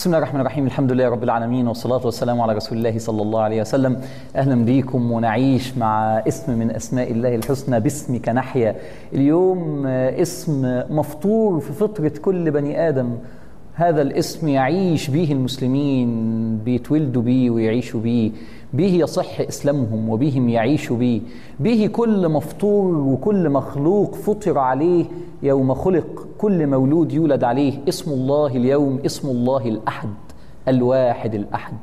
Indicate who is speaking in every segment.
Speaker 1: بسم الله الرحمن الرحيم الحمد لله رب العالمين والصلاة والسلام على رسول الله صلى الله عليه وسلم أهلا بكم ونعيش مع اسم من أسماء الله الحسنى باسمك نحيا اليوم اسم مفطور في فطرة كل بني آدم هذا الاسم يعيش به المسلمين بيتولدوا بيه ويعيشوا بيه به يصح إسلامهم وبهم يعيشوا بيه به كل مفطور وكل مخلوق فطر عليه يوم خلق كل مولود يولد عليه اسم الله اليوم اسم الله الأحد الواحد الأحد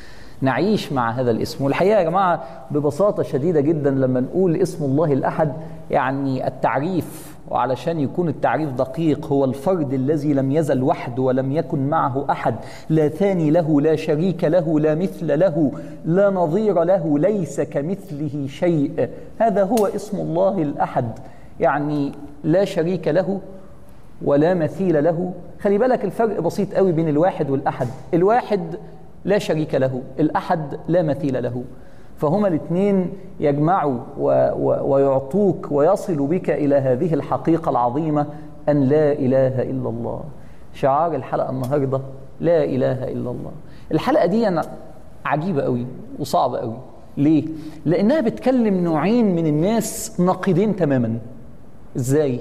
Speaker 1: نعيش مع هذا الاسم والحقيقة يا جماعة ببساطة شديدة جدا لما نقول اسم الله الأحد يعني التعريف وعلشان يكون التعريف دقيق هو الفرد الذي لم يزل وحده ولم يكن معه أحد لا ثاني له لا شريك له لا مثل له لا نظير له ليس كمثله شيء هذا هو اسم الله الأحد يعني لا شريك له ولا مثيل له خلي بالك الفرق بسيط قوي بين الواحد والأحد الواحد لا شريك له الأحد لا مثيل له فهما الاثنين يجمعوا و و ويعطوك ويصلوا بك إلى هذه الحقيقة العظيمة أن لا إله إلا الله شعار الحلقة النهاردة لا إله إلا الله الحلقة دي أنا عجيبة قوي وصعبة قوي ليه؟ لأنها بتكلم نوعين من الناس نقيضين تماما إزاي؟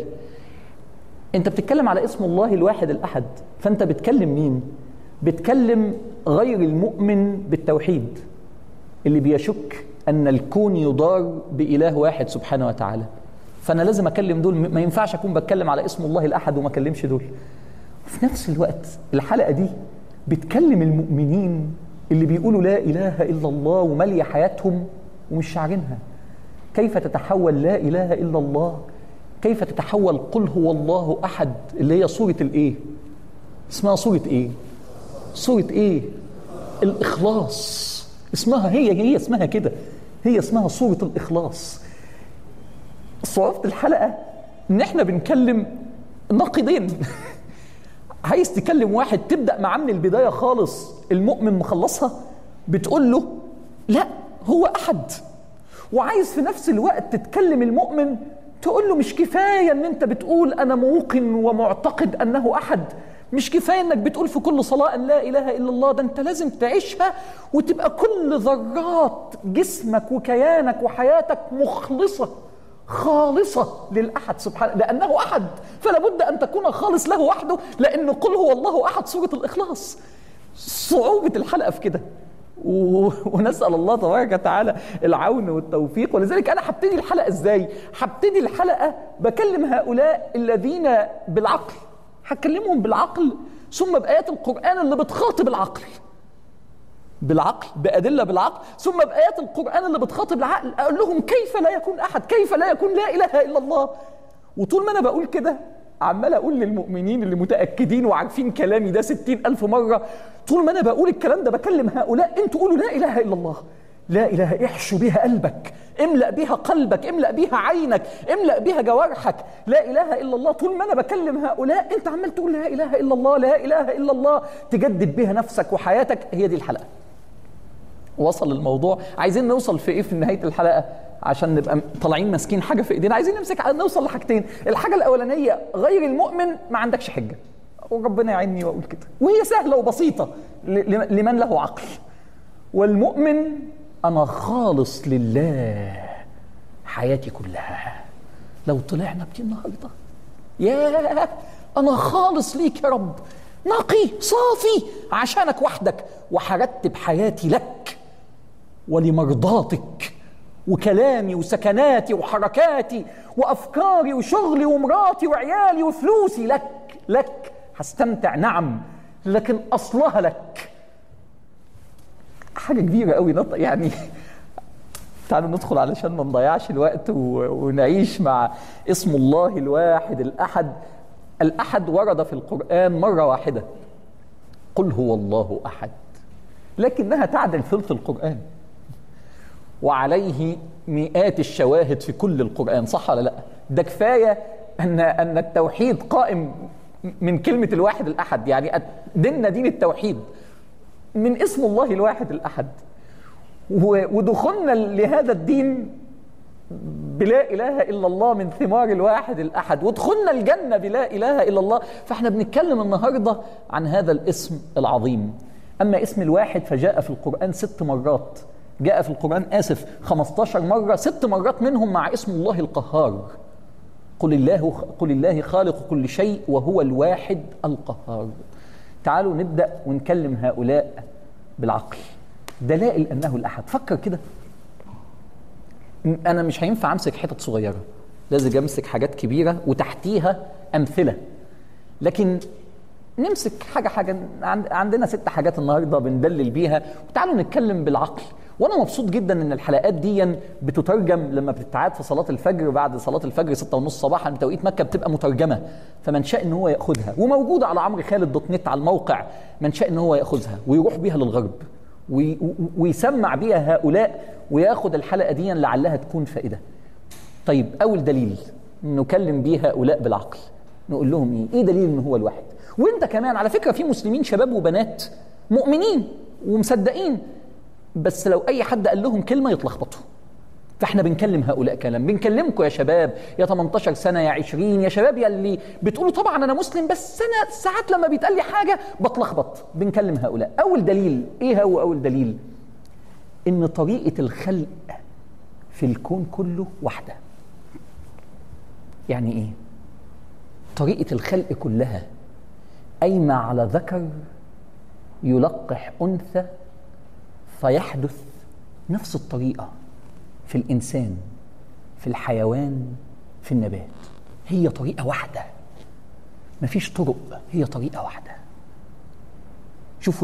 Speaker 1: أنت بتتكلم على اسم الله الواحد الأحد فأنت بتكلم مين؟ بتكلم غير المؤمن بالتوحيد اللي بيشك ان الكون يدار باله واحد سبحانه وتعالى فانا لازم اكلم دول ما ينفعش اكون بتكلم على اسم الله الاحد وما اكلمش دول في نفس الوقت الحلقه دي بتكلم المؤمنين اللي بيقولوا لا اله الا الله وماليه حياتهم ومش شاعرينها كيف تتحول لا اله الا الله كيف تتحول قل هو الله احد اللي هي سوره الايه اسمها سوره ايه سوره ايه الاخلاص اسمها هي هي اسمها كده هي اسمها صورة الإخلاص صعوبة الحلقة إن إحنا بنكلم ناقدين عايز تكلم واحد تبدأ معاه من البداية خالص المؤمن مخلصها بتقول له لا هو أحد وعايز في نفس الوقت تتكلم المؤمن تقول له مش كفاية إن أنت بتقول أنا موقن ومعتقد أنه أحد مش كفايه انك بتقول في كل صلاه ان لا اله الا الله ده انت لازم تعيشها وتبقى كل ذرات جسمك وكيانك وحياتك مخلصه خالصه للاحد سبحانه لانه احد فلا بد ان تكون خالص له وحده لان قل هو الله احد سوره الاخلاص صعوبه الحلقه في كده و... ونسال الله تبارك وتعالى العون والتوفيق ولذلك انا هبتدي الحلقه ازاي هبتدي الحلقه بكلم هؤلاء الذين بالعقل هكلمهم بالعقل ثم بآيات القرآن اللي بتخاطب العقل بالعقل بأدلة بالعقل ثم بآيات القرآن اللي بتخاطب العقل أقول لهم كيف لا يكون أحد كيف لا يكون لا إله إلا الله وطول ما أنا بقول كده عمال أقول للمؤمنين اللي متأكدين وعارفين كلامي ده ستين ألف مرة طول ما أنا بقول الكلام ده بكلم هؤلاء أنتوا قولوا لا إله إلا الله لا إله احشو بها قلبك املأ بها قلبك املأ بها عينك املأ بها جوارحك لا إله إلا الله طول ما أنا بكلم هؤلاء أنت عمال تقول لا إله إلا الله لا إله إلا الله تجدد بها نفسك وحياتك هي دي الحلقة وصل الموضوع عايزين نوصل في إيه في نهاية الحلقة عشان نبقى طالعين ماسكين حاجة في إيدينا عايزين نمسك نوصل لحاجتين الحاجة الأولانية غير المؤمن ما عندكش حجة وربنا يعيني وأقول كده وهي سهلة وبسيطة لمن له عقل والمؤمن أنا خالص لله حياتي كلها لو طلعنا بدي النهارده يا أنا خالص ليك يا رب نقي صافي عشانك وحدك وهرتب حياتي لك ولمرضاتك وكلامي وسكناتي وحركاتي وأفكاري وشغلي ومراتي وعيالي وفلوسي لك لك هستمتع نعم لكن أصلها لك حاجه كبيره قوي يعني تعالوا ندخل علشان ما نضيعش الوقت ونعيش مع اسم الله الواحد الاحد الاحد ورد في القران مره واحده قل هو الله احد لكنها تعدل ثلث القران وعليه مئات الشواهد في كل القران صح ولا لا ده كفايه ان ان التوحيد قائم من كلمه الواحد الاحد يعني ديننا دين التوحيد من اسم الله الواحد الأحد ودخولنا لهذا الدين بلا اله الا الله من ثمار الواحد الاحد ودخلنا الجنه بلا اله الا الله فاحنا بنتكلم النهارده عن هذا الاسم العظيم اما اسم الواحد فجاء في القران ست مرات جاء في القران اسف 15 مره ست مرات منهم مع اسم الله القهار قل الله قل الله خالق كل شيء وهو الواحد القهار تعالوا نبدا ونكلم هؤلاء بالعقل دلائل انه الاحد فكر كده انا مش هينفع امسك حتت صغيره لازم امسك حاجات كبيره وتحتيها امثله لكن نمسك حاجه حاجه عندنا ست حاجات النهارده بندلل بيها وتعالوا نتكلم بالعقل وانا مبسوط جدا ان الحلقات دي بتترجم لما بتتعاد في صلاه الفجر بعد صلاه الفجر ستة ونص صباحا بتوقيت مكه بتبقى مترجمه فمن شاء ان هو ياخذها وموجوده على عمرو خالد دوت نت على الموقع من شاء ان هو ياخذها ويروح بيها للغرب ويسمع بيها هؤلاء وياخد الحلقه دي لعلها تكون فائده. طيب اول دليل نكلم بيه هؤلاء بالعقل نقول لهم ايه؟ ايه دليل ان هو الواحد؟ وانت كمان على فكره في مسلمين شباب وبنات مؤمنين ومصدقين بس لو اي حد قال لهم كلمه يتلخبطوا. فاحنا بنكلم هؤلاء كلام بنكلمكم يا شباب يا 18 سنه يا 20 يا شباب يا اللي بتقولوا طبعا انا مسلم بس انا ساعات لما بيتقال لي حاجه بتلخبط بنكلم هؤلاء اول دليل ايه هو اول دليل ان طريقه الخلق في الكون كله واحده يعني ايه طريقه الخلق كلها قايمه على ذكر يلقح انثى فيحدث نفس الطريقه في الانسان في الحيوان في النبات هي طريقه واحده مفيش طرق هي طريقه واحده شوفوا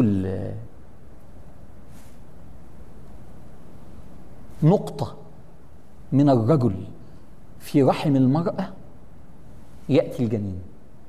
Speaker 1: نقطة من الرجل في رحم المرأة يأتي الجنين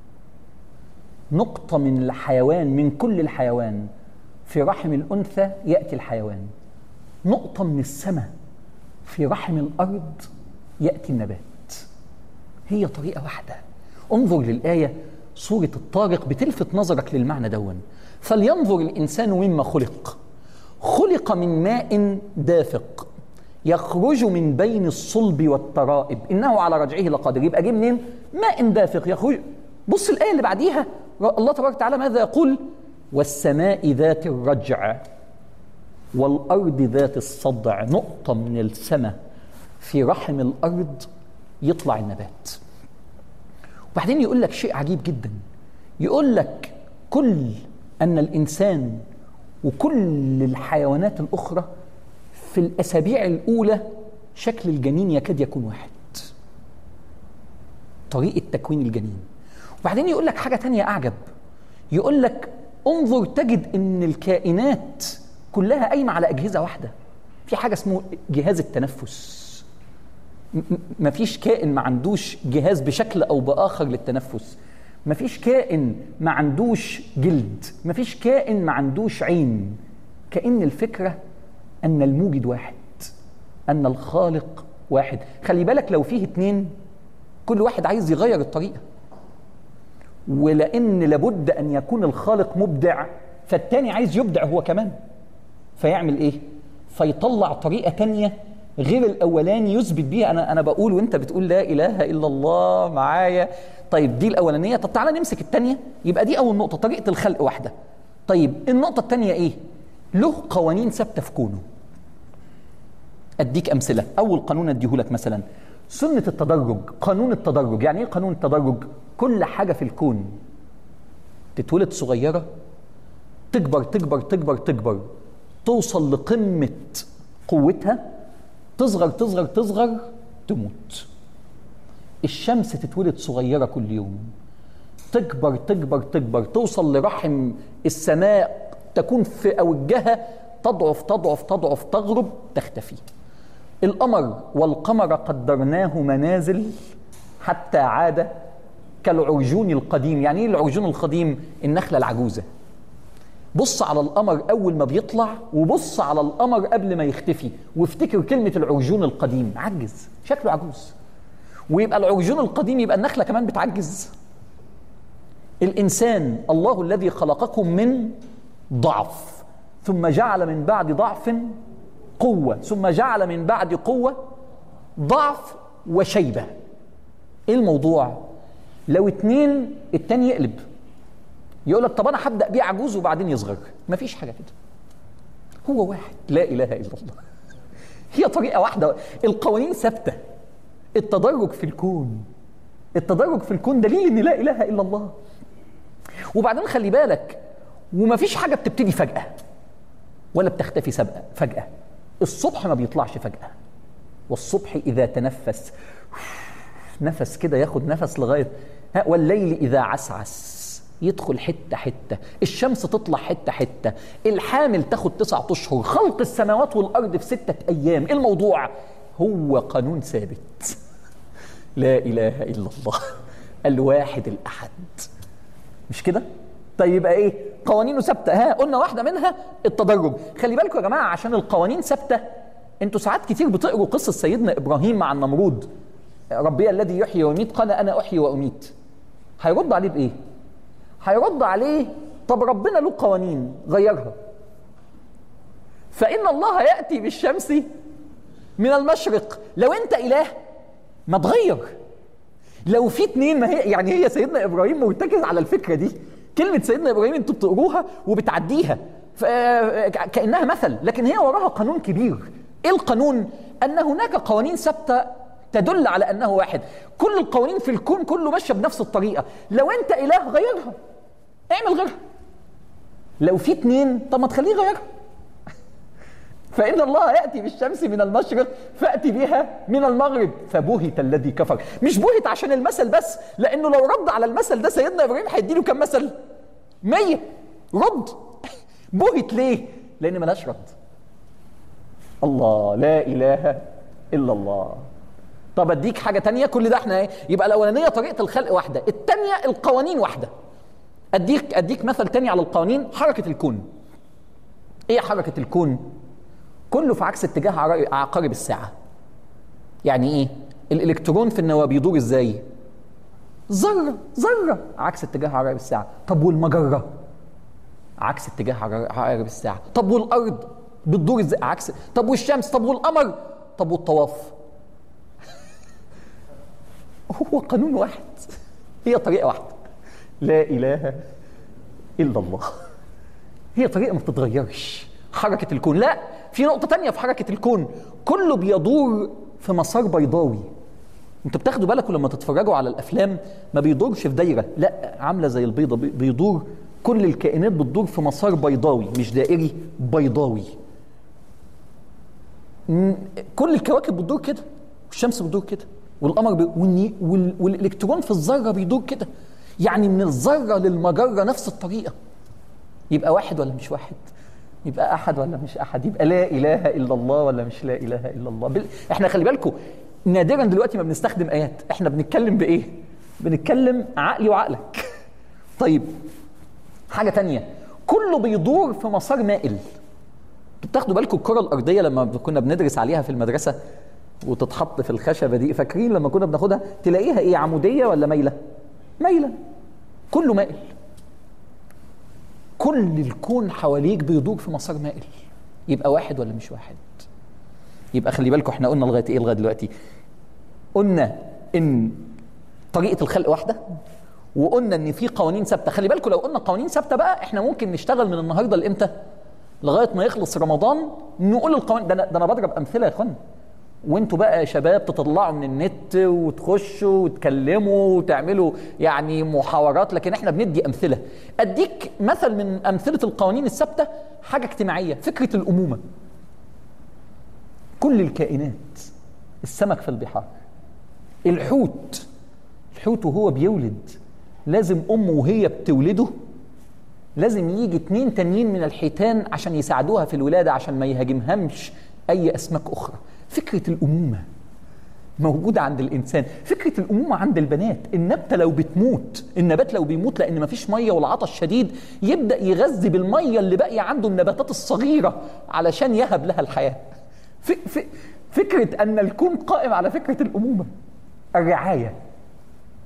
Speaker 1: نقطة من الحيوان من كل الحيوان في رحم الأنثى يأتي الحيوان نقطة من السماء في رحم الأرض يأتي النبات هي طريقة واحدة انظر للآية سورة الطارق بتلفت نظرك للمعنى دون فلينظر الإنسان مما خلق خلق من ماء دافق يخرج من بين الصلب والترائب انه على رجعه لقادر يبقى جه منين ماء دافق يخرج بص الايه اللي بعديها الله تبارك وتعالى ماذا يقول والسماء ذات الرجع والارض ذات الصدع نقطه من السماء في رحم الارض يطلع النبات وبعدين يقول لك شيء عجيب جدا يقول لك كل ان الانسان وكل الحيوانات الاخرى في الاسابيع الاولى شكل الجنين يكاد يكون واحد طريقه تكوين الجنين وبعدين يقول لك حاجه تانية اعجب يقول لك انظر تجد ان الكائنات كلها قايمه على اجهزه واحده في حاجه اسمه جهاز التنفس مفيش كائن ما عندوش جهاز بشكل او باخر للتنفس مفيش كائن ما عندوش جلد مفيش كائن ما عندوش عين كأن الفكرة أن الموجد واحد أن الخالق واحد خلي بالك لو فيه اتنين كل واحد عايز يغير الطريقة ولأن لابد أن يكون الخالق مبدع فالتاني عايز يبدع هو كمان فيعمل إيه؟ فيطلع طريقة تانية غير الأولاني يثبت بيها أنا أنا بقول وأنت بتقول لا إله إلا الله معايا طيب دي الأولانية طب تعالى نمسك التانية يبقى دي أول نقطة طريقة الخلق واحدة طيب النقطة التانية إيه؟ له قوانين ثابته في كونه اديك امثله اول قانون اديهولك مثلا سنه التدرج قانون التدرج يعني ايه قانون التدرج كل حاجه في الكون تتولد صغيره تكبر تكبر تكبر تكبر توصل لقمه قوتها تصغر تصغر تصغر تموت الشمس تتولد صغيره كل يوم تكبر تكبر تكبر توصل لرحم السماء تكون في أوجها تضعف تضعف تضعف تغرب تختفي القمر والقمر قدرناه منازل حتى عاد كالعرجون القديم يعني ايه العرجون القديم النخلة العجوزة بص على القمر أول ما بيطلع وبص على القمر قبل ما يختفي وافتكر كلمة العرجون القديم عجز شكله عجوز ويبقى العرجون القديم يبقى النخلة كمان بتعجز الإنسان الله الذي خلقكم من ضعف ثم جعل من بعد ضعف قوة ثم جعل من بعد قوة ضعف وشيبة ايه الموضوع لو اتنين التاني يقلب يقول لك طب انا هبدا بيه عجوز وبعدين يصغر مفيش حاجه كده هو واحد لا اله الا الله هي طريقه واحده القوانين ثابته التدرج في الكون التدرج في الكون دليل ان لا اله الا الله وبعدين خلي بالك ومفيش حاجه بتبتدي فجاه ولا بتختفي سبقه فجاه الصبح ما بيطلعش فجاه والصبح اذا تنفس نفس كده ياخد نفس لغايه ها والليل اذا عسعس يدخل حته حته الشمس تطلع حته حته الحامل تاخد تسعة اشهر خلق السماوات والارض في سته ايام إيه الموضوع هو قانون ثابت لا اله الا الله الواحد الاحد مش كده طيب يبقى ايه قوانينه ثابته ها قلنا واحده منها التدرج خلي بالكم يا جماعه عشان القوانين ثابته انتوا ساعات كتير بتقروا قصه سيدنا ابراهيم مع النمرود ربي الذي يحيي ويميت قال انا احيي واميت هيرد عليه بايه هيرد عليه طب ربنا له قوانين غيرها فان الله ياتي بالشمس من المشرق لو انت اله ما تغير لو في اتنين ما هي يعني هي سيدنا ابراهيم مرتكز على الفكره دي كلمه سيدنا ابراهيم انتوا بتقروها وبتعديها كانها مثل لكن هي وراها قانون كبير ايه القانون ان هناك قوانين ثابته تدل على انه واحد كل القوانين في الكون كله ماشيه بنفس الطريقه لو انت اله غيرها اعمل غيرها لو في اتنين طب ما تخليه غيرها فإن الله يأتي بالشمس من المشرق فأتي بها من المغرب فبهت الذي كفر مش بهت عشان المثل بس لأنه لو رد على المثل ده سيدنا إبراهيم هيديله كم مثل مية رد بهت ليه لأن ملاش رد الله لا إله إلا الله طب اديك حاجه تانية كل ده احنا ايه يبقى الاولانيه طريقه الخلق واحده الثانيه القوانين واحده اديك اديك مثل تاني على القوانين حركه الكون ايه حركه الكون كله في عكس اتجاه عقارب الساعه يعني ايه الالكترون في النواه بيدور ازاي ذره ذره عكس اتجاه عقارب الساعه طب والمجره عكس اتجاه عقارب الساعه طب والارض بتدور ازاي عكس طب والشمس طب والقمر طب والطواف هو قانون واحد هي طريقة واحدة لا إله إلا الله هي طريقة ما بتتغيرش حركة الكون لا في نقطة تانية في حركة الكون كله بيدور في مسار بيضاوي انتوا بتاخدوا بالكم لما تتفرجوا على الافلام ما بيدورش في دايره لا عامله زي البيضه بيدور كل الكائنات بتدور في مسار بيضاوي مش دائري بيضاوي كل الكواكب بتدور كده والشمس بتدور كده والقمر بي... والني... وال... والالكترون في الذره بيدور كده يعني من الذره للمجره نفس الطريقه يبقى واحد ولا مش واحد يبقى احد ولا مش احد يبقى لا اله الا الله ولا مش لا اله الا الله بل... احنا خلي بالكم نادرا دلوقتي ما بنستخدم ايات احنا بنتكلم بايه بنتكلم عقلي وعقلك طيب حاجه تانية كله بيدور في مسار مائل بتاخدوا بالكم الكره الارضيه لما كنا بندرس عليها في المدرسه وتتحط في الخشبه دي فاكرين لما كنا بناخدها تلاقيها ايه عموديه ولا مايله مايله كله مائل كل الكون حواليك بيدور في مسار مائل يبقى واحد ولا مش واحد يبقى خلي بالكم احنا قلنا لغايه ايه لغايه دلوقتي قلنا ان طريقه الخلق واحده وقلنا ان في قوانين ثابته خلي بالكم لو قلنا قوانين ثابته بقى احنا ممكن نشتغل من النهارده لامتى لغايه ما يخلص رمضان نقول القوانين ده انا, ده أنا بضرب امثله يا اخوانا وانتوا بقى يا شباب تطلعوا من النت وتخشوا وتكلموا وتعملوا يعني محاورات لكن احنا بندي امثله اديك مثل من امثله القوانين الثابته حاجه اجتماعيه فكره الامومه كل الكائنات السمك في البحار الحوت الحوت وهو بيولد لازم امه وهي بتولده لازم يجي اتنين تانيين من الحيتان عشان يساعدوها في الولاده عشان ما يهاجمهمش اي اسماك اخرى فكره الامومه موجوده عند الانسان فكره الامومه عند البنات النبته لو بتموت النبات لو بيموت لان مفيش ميه والعطش شديد يبدا يغذي بالميه اللي باقيه عنده النباتات الصغيره علشان يهب لها الحياه ف... ف... فكره ان الكون قائم على فكره الامومه الرعايه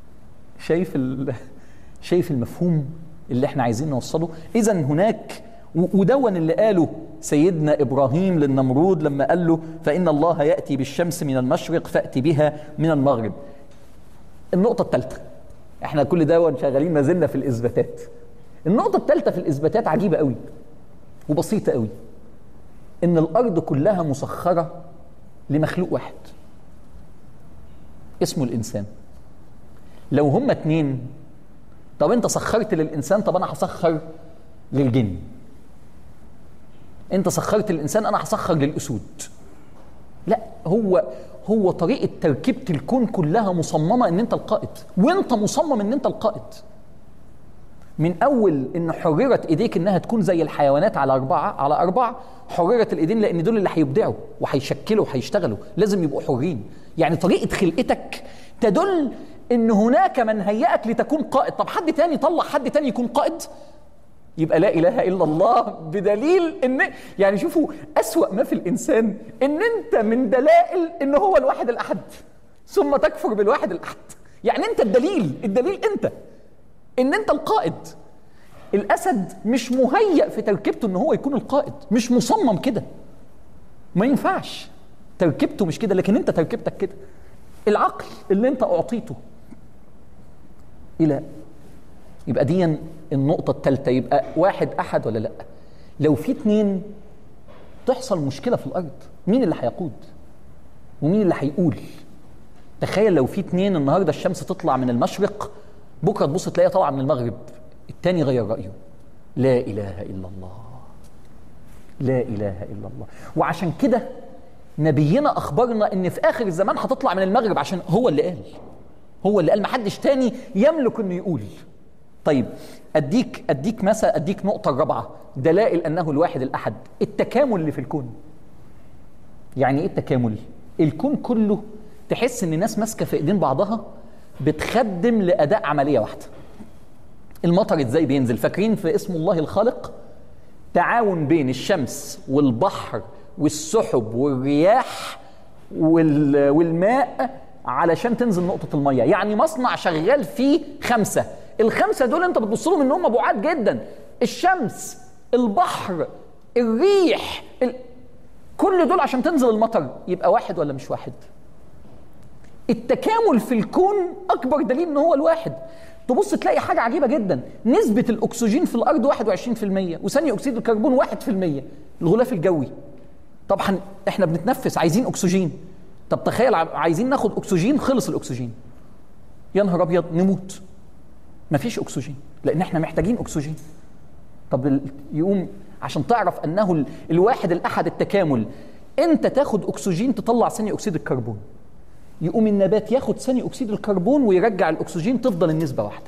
Speaker 1: شايف ال... شايف المفهوم اللي احنا عايزين نوصله اذا هناك ودون اللي قاله سيدنا ابراهيم للنمرود لما قال له فان الله ياتي بالشمس من المشرق فاتي بها من المغرب النقطه الثالثه احنا كل ده شغالين ما زلنا في الاثباتات النقطه الثالثه في الاثباتات عجيبه قوي وبسيطه قوي ان الارض كلها مسخره لمخلوق واحد اسمه الانسان لو هما اتنين طب انت سخرت للانسان طب انا هسخر للجن انت سخرت للانسان انا هسخر للاسود لا هو هو طريقه تركيبه الكون كلها مصممه ان انت القائد وانت مصمم ان انت القائد من اول ان حررت ايديك انها تكون زي الحيوانات على اربعه على اربعه حررت الايدين لان دول اللي هيبدعوا وهيشكلوا وهيشتغلوا لازم يبقوا حرين يعني طريقه خلقتك تدل ان هناك من هيأك لتكون قائد طب حد تاني طلع حد تاني يكون قائد يبقى لا اله الا الله بدليل ان يعني شوفوا اسوا ما في الانسان ان انت من دلائل ان هو الواحد الاحد ثم تكفر بالواحد الاحد يعني انت الدليل الدليل انت ان انت القائد الاسد مش مهيأ في تركيبته ان هو يكون القائد مش مصمم كده ما ينفعش تركيبته مش كده لكن انت تركيبتك كده العقل اللي انت اعطيته الى يبقى دي النقطة الثالثة يبقى واحد أحد ولا لأ؟ لو في اتنين تحصل مشكلة في الأرض، مين اللي هيقود؟ ومين اللي هيقول؟ تخيل لو في اتنين النهاردة الشمس تطلع من المشرق بكرة تبص تلاقيها طالعة من المغرب، التاني غير رأيه. لا إله إلا الله. لا إله إلا الله، وعشان كده نبينا أخبرنا إن في آخر الزمان هتطلع من المغرب عشان هو اللي قال. هو اللي قال محدش تاني يملك إنه يقول. طيب اديك اديك مثلا اديك نقطه الرابعه دلائل انه الواحد الاحد التكامل اللي في الكون يعني ايه التكامل الكون كله تحس ان ناس ماسكه في ايدين بعضها بتخدم لاداء عمليه واحده المطر ازاي بينزل فاكرين في اسم الله الخالق تعاون بين الشمس والبحر والسحب والرياح والماء علشان تنزل نقطه الميه يعني مصنع شغال فيه خمسه الخمسه دول انت بتبص لهم ان هم بعاد جدا الشمس البحر الريح ال... كل دول عشان تنزل المطر يبقى واحد ولا مش واحد التكامل في الكون اكبر دليل ان هو الواحد تبص تلاقي حاجه عجيبه جدا نسبه الاكسجين في الارض 21% وثاني اكسيد الكربون 1% الغلاف الجوي طبعا احنا بنتنفس عايزين اكسجين طب تخيل عايزين ناخد اكسجين خلص الاكسجين يا نهار ابيض نموت مفيش اكسجين لان احنا محتاجين اكسجين طب يقوم عشان تعرف انه الواحد الاحد التكامل انت تاخد اكسجين تطلع ثاني اكسيد الكربون يقوم النبات ياخد ثاني اكسيد الكربون ويرجع الاكسجين تفضل النسبه واحده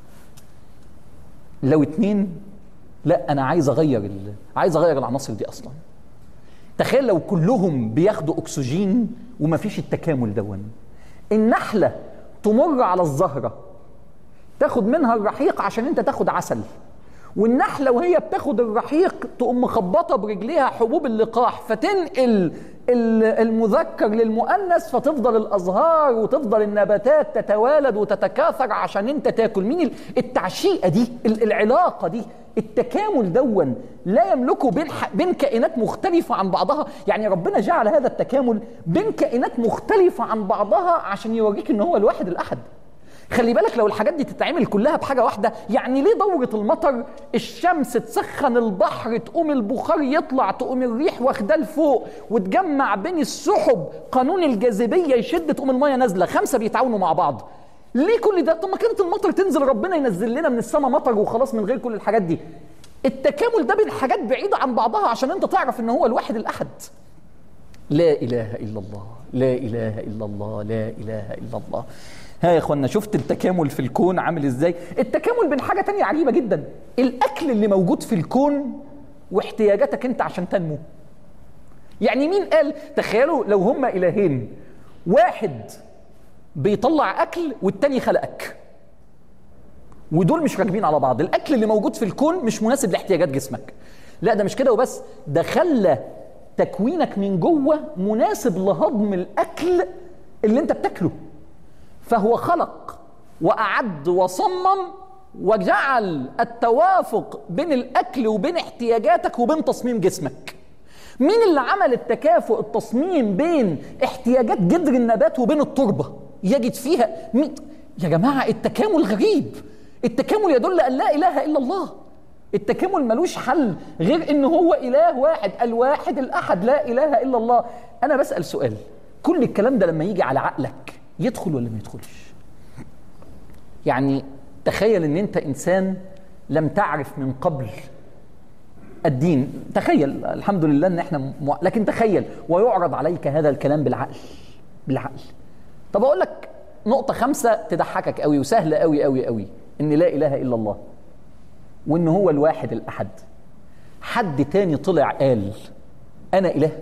Speaker 1: لو اتنين لا انا عايز اغير عايز اغير العناصر دي اصلا تخيل لو كلهم بياخدوا اكسجين ومفيش التكامل دون النحله تمر على الزهره تاخد منها الرحيق عشان انت تاخد عسل والنحلة وهي بتاخد الرحيق تقوم مخبطة برجليها حبوب اللقاح فتنقل المذكر للمؤنث فتفضل الأزهار وتفضل النباتات تتوالد وتتكاثر عشان انت تاكل مين التعشيقة دي العلاقة دي التكامل دون لا يملكه بين, بين كائنات مختلفة عن بعضها يعني ربنا جعل هذا التكامل بين كائنات مختلفة عن بعضها عشان يوريك ان هو الواحد الأحد خلي بالك لو الحاجات دي تتعمل كلها بحاجه واحده يعني ليه دوره المطر الشمس تسخن البحر تقوم البخار يطلع تقوم الريح واخداه لفوق وتجمع بين السحب قانون الجاذبيه يشد تقوم الميه نازله خمسه بيتعاونوا مع بعض ليه كل ده طب ما كانت المطر تنزل ربنا ينزل لنا من السماء مطر وخلاص من غير كل الحاجات دي التكامل ده بين حاجات بعيده عن بعضها عشان انت تعرف ان هو الواحد الاحد لا اله الا الله لا اله الا الله لا اله الا الله ها يا اخوانا شفت التكامل في الكون عامل ازاي التكامل بين حاجه تانية عجيبه جدا الاكل اللي موجود في الكون واحتياجاتك انت عشان تنمو يعني مين قال تخيلوا لو هما الهين واحد بيطلع اكل والتاني خلقك ودول مش راكبين على بعض الاكل اللي موجود في الكون مش مناسب لاحتياجات جسمك لا ده مش كده وبس ده خلى تكوينك من جوه مناسب لهضم الاكل اللي انت بتاكله فهو خلق واعد وصمم وجعل التوافق بين الاكل وبين احتياجاتك وبين تصميم جسمك مين اللي عمل التكافؤ التصميم بين احتياجات جذر النبات وبين التربه يجد فيها مين يا جماعه التكامل غريب التكامل يدل ان لا اله الا الله التكامل ملوش حل غير ان هو اله واحد الواحد الاحد لا اله الا الله انا بسال سؤال كل الكلام ده لما يجي على عقلك يدخل ولا ما يدخلش يعني تخيل ان انت انسان لم تعرف من قبل الدين تخيل الحمد لله ان احنا م... لكن تخيل ويعرض عليك هذا الكلام بالعقل بالعقل طب اقول لك نقطة خمسة تضحكك قوي وسهلة قوي قوي قوي ان لا اله الا الله وان هو الواحد الاحد حد تاني طلع قال انا اله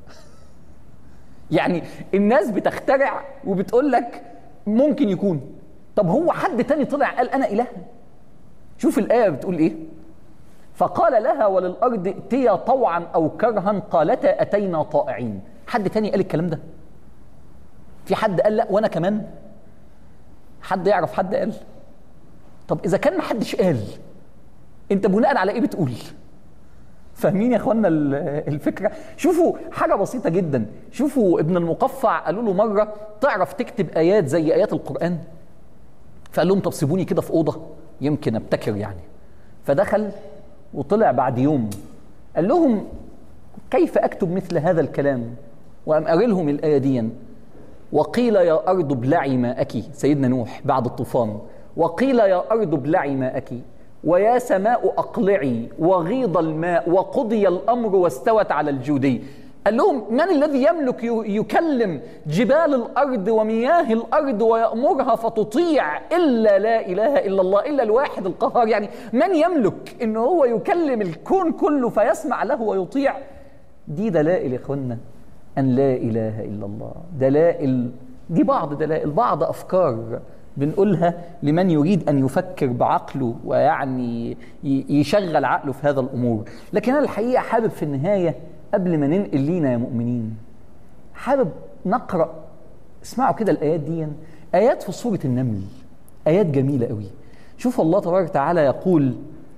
Speaker 1: يعني الناس بتخترع وبتقول لك ممكن يكون طب هو حد تاني طلع قال انا اله شوف الايه بتقول ايه فقال لها وللارض ائتيا طوعا او كرها قالتا اتينا طائعين حد تاني قال الكلام ده في حد قال لا وانا كمان حد يعرف حد قال طب اذا كان محدش قال انت بناء على ايه بتقول فاهمين يا اخوانا الفكره شوفوا حاجه بسيطه جدا شوفوا ابن المقفع قالوا له مره تعرف تكتب ايات زي ايات القران فقال لهم طب سيبوني كده في اوضه يمكن ابتكر يعني فدخل وطلع بعد يوم قال لهم كيف اكتب مثل هذا الكلام وام اري لهم الايه دي وقيل يا ارض ابلعي ماءك سيدنا نوح بعد الطوفان وقيل يا ارض ابلعي ماءك ويا سماء اقلعي وغيض الماء وقضي الامر واستوت على الجودي قال لهم من الذي يملك يكلم جبال الارض ومياه الارض ويامرها فتطيع الا لا اله الا الله الا الواحد القهار يعني من يملك ان هو يكلم الكون كله فيسمع له ويطيع دي دلائل يا اخوانا ان لا اله الا الله دلائل دي بعض دلائل بعض افكار بنقولها لمن يريد ان يفكر بعقله ويعني يشغل عقله في هذا الامور لكن انا الحقيقه حابب في النهايه قبل ما ننقل لينا يا مؤمنين حابب نقرا اسمعوا كده الايات دي ايات في سوره النمل ايات جميله قوي شوف الله تبارك وتعالى يقول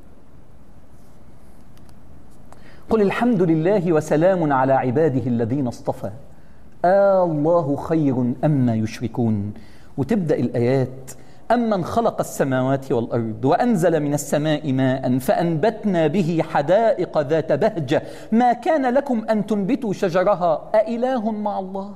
Speaker 1: قل الحمد لله وسلام على عباده الذين اصطفى آه الله خير أما يشركون وتبدأ الآيات أمن خلق السماوات والأرض وأنزل من السماء ماء فأنبتنا به حدائق ذات بهجة ما كان لكم أن تنبتوا شجرها أإله مع الله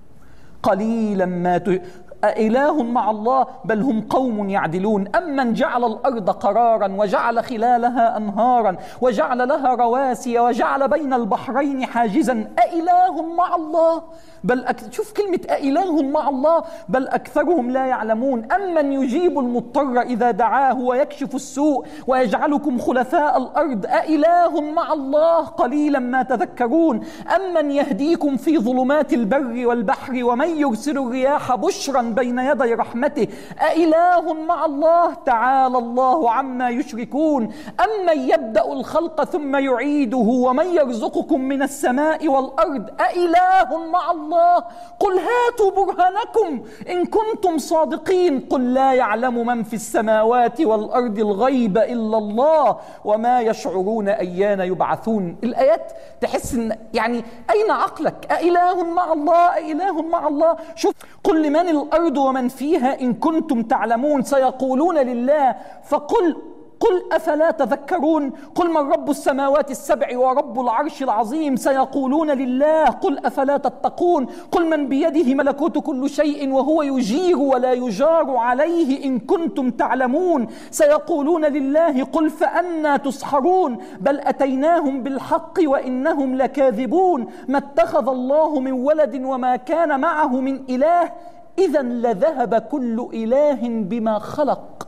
Speaker 1: قليلا ما ت... أإله مع الله بل هم قوم يعدلون أمن جعل الأرض قرارا وجعل خلالها أنهارا وجعل لها رواسي وجعل بين البحرين حاجزا أإله مع الله بل أك... شوف كلمة أإله مع الله بل أكثرهم لا يعلمون أمن يجيب المضطر إذا دعاه ويكشف السوء ويجعلكم خلفاء الأرض أإله مع الله قليلا ما تذكرون أمن يهديكم في ظلمات البر والبحر ومن يرسل الرياح بشرا بين يدي رحمته أإله مع الله تعالى الله عما يشركون أمن يبدأ الخلق ثم يعيده ومن يرزقكم من السماء والأرض أإله مع الله قل هاتوا برهانكم إن كنتم صادقين قل لا يعلم من في السماوات والأرض الغيب إلا الله وما يشعرون أيان يبعثون الآيات تحس إن يعني أين عقلك أإله مع الله أإله مع الله شوف قل لمن الأرض ومن فيها إن كنتم تعلمون سيقولون لله فقل قل افلا تذكرون قل من رب السماوات السبع ورب العرش العظيم سيقولون لله قل افلا تتقون قل من بيده ملكوت كل شيء وهو يجير ولا يجار عليه ان كنتم تعلمون سيقولون لله قل فانى تسحرون بل اتيناهم بالحق وانهم لكاذبون ما اتخذ الله من ولد وما كان معه من اله اذا لذهب كل اله بما خلق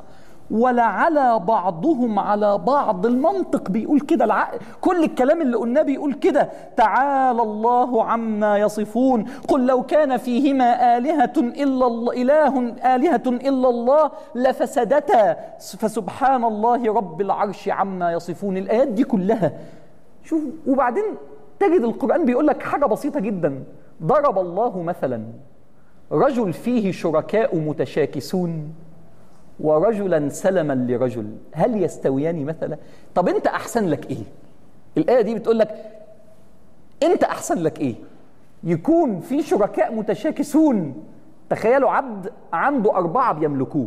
Speaker 1: ولعلى بعضهم على بعض المنطق بيقول كده العقل كل الكلام اللي قلناه بيقول كده تعالى الله عما يصفون قل لو كان فيهما آلهة إلا الله إله آلهة إلا الله لفسدتا فسبحان الله رب العرش عما يصفون الآيات دي كلها شوف وبعدين تجد القرآن بيقول لك حاجة بسيطة جدا ضرب الله مثلا رجل فيه شركاء متشاكسون ورجلا سلما لرجل هل يستويان مثلا طب انت احسن لك ايه الايه دي بتقول لك انت احسن لك ايه يكون في شركاء متشاكسون تخيلوا عبد عنده اربعه بيملكوه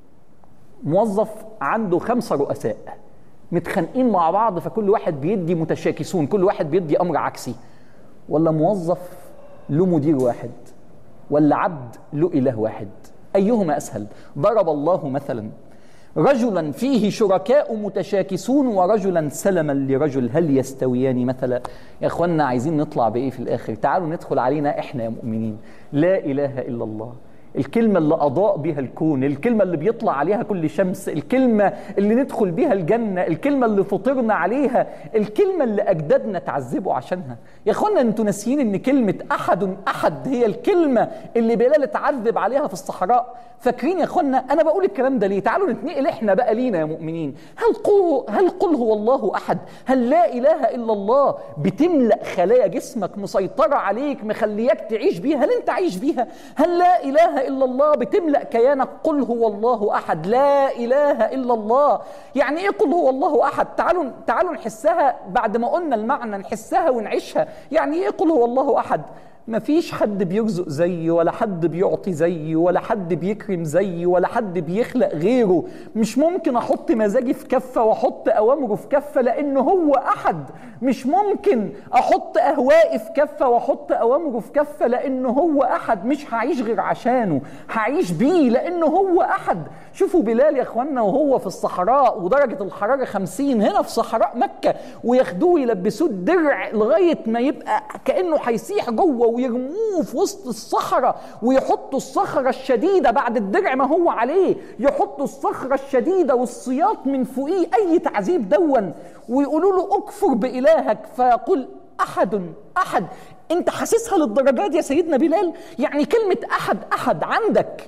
Speaker 1: موظف عنده خمسه رؤساء متخانقين مع بعض فكل واحد بيدي متشاكسون كل واحد بيدي امر عكسي ولا موظف له مدير واحد ولا عبد له اله واحد ايهما اسهل ضرب الله مثلا رجلا فيه شركاء متشاكسون ورجلا سلما لرجل هل يستويان مثلا يا اخوانا عايزين نطلع بايه في الاخر تعالوا ندخل علينا احنا يا مؤمنين لا اله الا الله الكلمة اللي أضاء بها الكون الكلمة اللي بيطلع عليها كل شمس الكلمة اللي ندخل بيها الجنة الكلمة اللي فطرنا عليها الكلمة اللي أجدادنا تعذبوا عشانها يا أخوانا أنتوا ناسيين أن كلمة أحد أحد هي الكلمة اللي بلال اتعذب عليها في الصحراء فاكرين يا أخوانا أنا بقول الكلام ده ليه تعالوا نتنقل إحنا بقى لينا يا مؤمنين هل قل هل قل هو الله أحد هل لا إله إلا الله بتملأ خلايا جسمك مسيطرة عليك مخلياك تعيش بيها هل أنت عايش بيها هل لا إله الا الله بتملا كيانك قل هو الله احد لا اله الا الله يعني ايه قل هو الله احد تعالوا تعالوا نحسها بعد ما قلنا المعنى نحسها ونعيشها يعني ايه قل هو الله احد ما فيش حد بيرزق زيي ولا حد بيعطي زيي ولا حد بيكرم زيي ولا حد بيخلق غيره مش ممكن احط مزاجي في كفه واحط اوامره في كفه لانه هو احد مش ممكن احط اهوائي في كفه واحط اوامره في كفه لانه هو احد مش هعيش غير عشانه هعيش بيه لانه هو احد شوفوا بلال يا اخوانا وهو في الصحراء ودرجه الحراره خمسين هنا في صحراء مكه وياخدوه يلبسوه الدرع لغايه ما يبقى كانه هيسيح جوه ويرموه في وسط الصخرة ويحطوا الصخرة الشديدة بعد الدرع ما هو عليه يحطوا الصخرة الشديدة والسياط من فوقيه أي تعذيب دون ويقولوا له اكفر بإلهك فيقول أحد أحد أنت حاسسها للدرجات دي يا سيدنا بلال يعني كلمة أحد أحد عندك